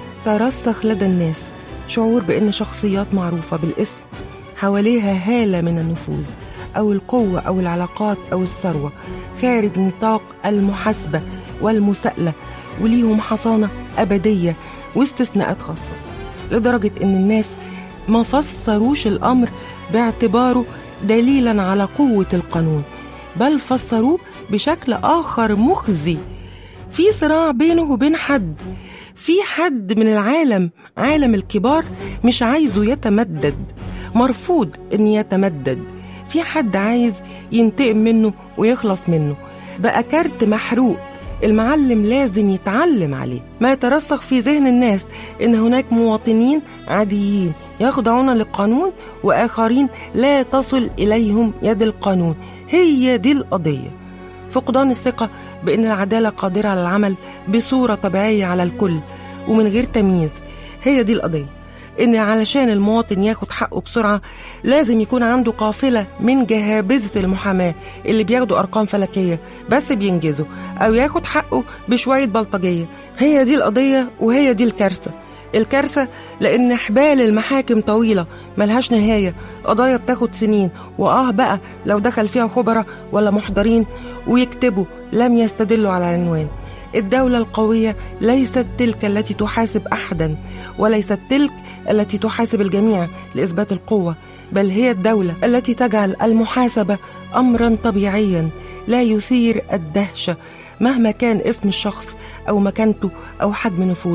ترسخ لدى الناس شعور بأن شخصيات معروفة بالاسم حواليها هالة من النفوذ أو القوة أو العلاقات أو الثروة خارج نطاق المحاسبة والمساءلة وليهم حصانة أبدية واستثناءات خاصة لدرجة إن الناس ما فسروش الأمر باعتباره دليلا على قوة القانون بل فسروه بشكل آخر مخزي في صراع بينه وبين حد في حد من العالم عالم الكبار مش عايزه يتمدد مرفوض ان يتمدد في حد عايز ينتقم منه ويخلص منه بقى كارت محروق المعلم لازم يتعلم عليه ما يترسخ في ذهن الناس ان هناك مواطنين عاديين يخضعون للقانون واخرين لا تصل اليهم يد القانون هي دي القضيه فقدان الثقه بان العداله قادره على العمل بصوره طبيعيه على الكل ومن غير تمييز هي دي القضيه ان علشان المواطن ياخد حقه بسرعه لازم يكون عنده قافله من جهابذه المحاماه اللي بياخدوا ارقام فلكيه بس بينجزوا او ياخد حقه بشويه بلطجيه هي دي القضيه وهي دي الكارثه الكارثه لان حبال المحاكم طويله ملهاش نهايه قضايا بتاخد سنين واه بقى لو دخل فيها خبراء ولا محضرين ويكتبوا لم يستدلوا على العنوان الدولة القوية ليست تلك التي تحاسب أحدا وليست تلك التي تحاسب الجميع لإثبات القوة بل هي الدولة التي تجعل المحاسبة أمرا طبيعيا لا يثير الدهشة مهما كان اسم الشخص أو مكانته أو حجم نفوذه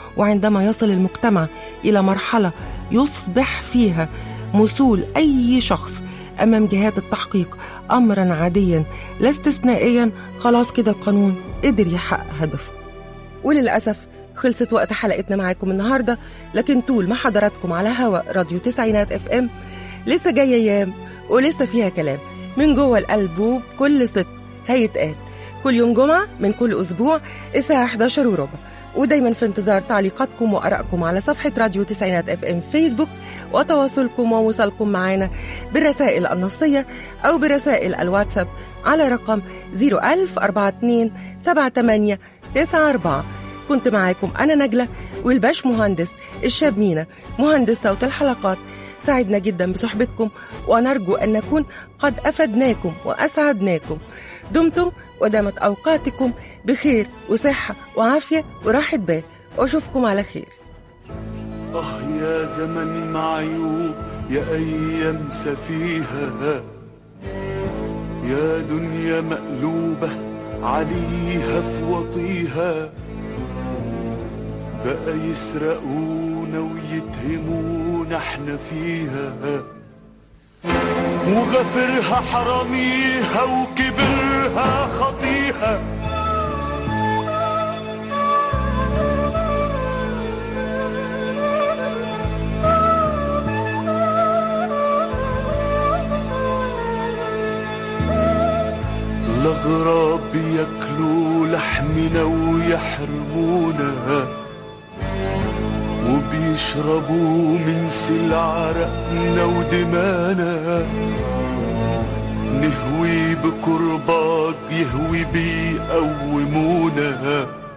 وعندما يصل المجتمع إلى مرحلة يصبح فيها مسؤول أي شخص أمام جهات التحقيق أمرا عاديا لا استثنائيا خلاص كده القانون قدر يحقق هدفه وللأسف خلصت وقت حلقتنا معاكم النهاردة لكن طول ما حضراتكم على هوا راديو تسعينات اف ام لسه جاية أيام ولسه فيها كلام من جوه القلب وبكل صدق هيتقال كل يوم جمعة من كل أسبوع الساعة 11 وربع ودايما في انتظار تعليقاتكم وآرائكم على صفحة راديو تسعينات اف ام فيسبوك وتواصلكم ووصلكم معنا بالرسائل النصية أو برسائل الواتساب على رقم 01042 78 94 كنت معاكم أنا نجلة والباش مهندس الشاب مينا مهندس صوت الحلقات سعدنا جدا بصحبتكم ونرجو أن نكون قد أفدناكم وأسعدناكم دمتم ودامت أوقاتكم بخير وصحة وعافية وراحة بال وأشوفكم على خير آه يا زمن معيوب يا أيام سفيهة يا دنيا مقلوبة عليها في وطيها بقى يسرقونا ويتهمونا احنا فيها وغفرها حراميها وكبرها خطيها الأغراب بياكلوا لحمنا ويحرمونا وبيشربوا من سل عرقنا ودمانا نهوي بكرباج يهوي بيقومونا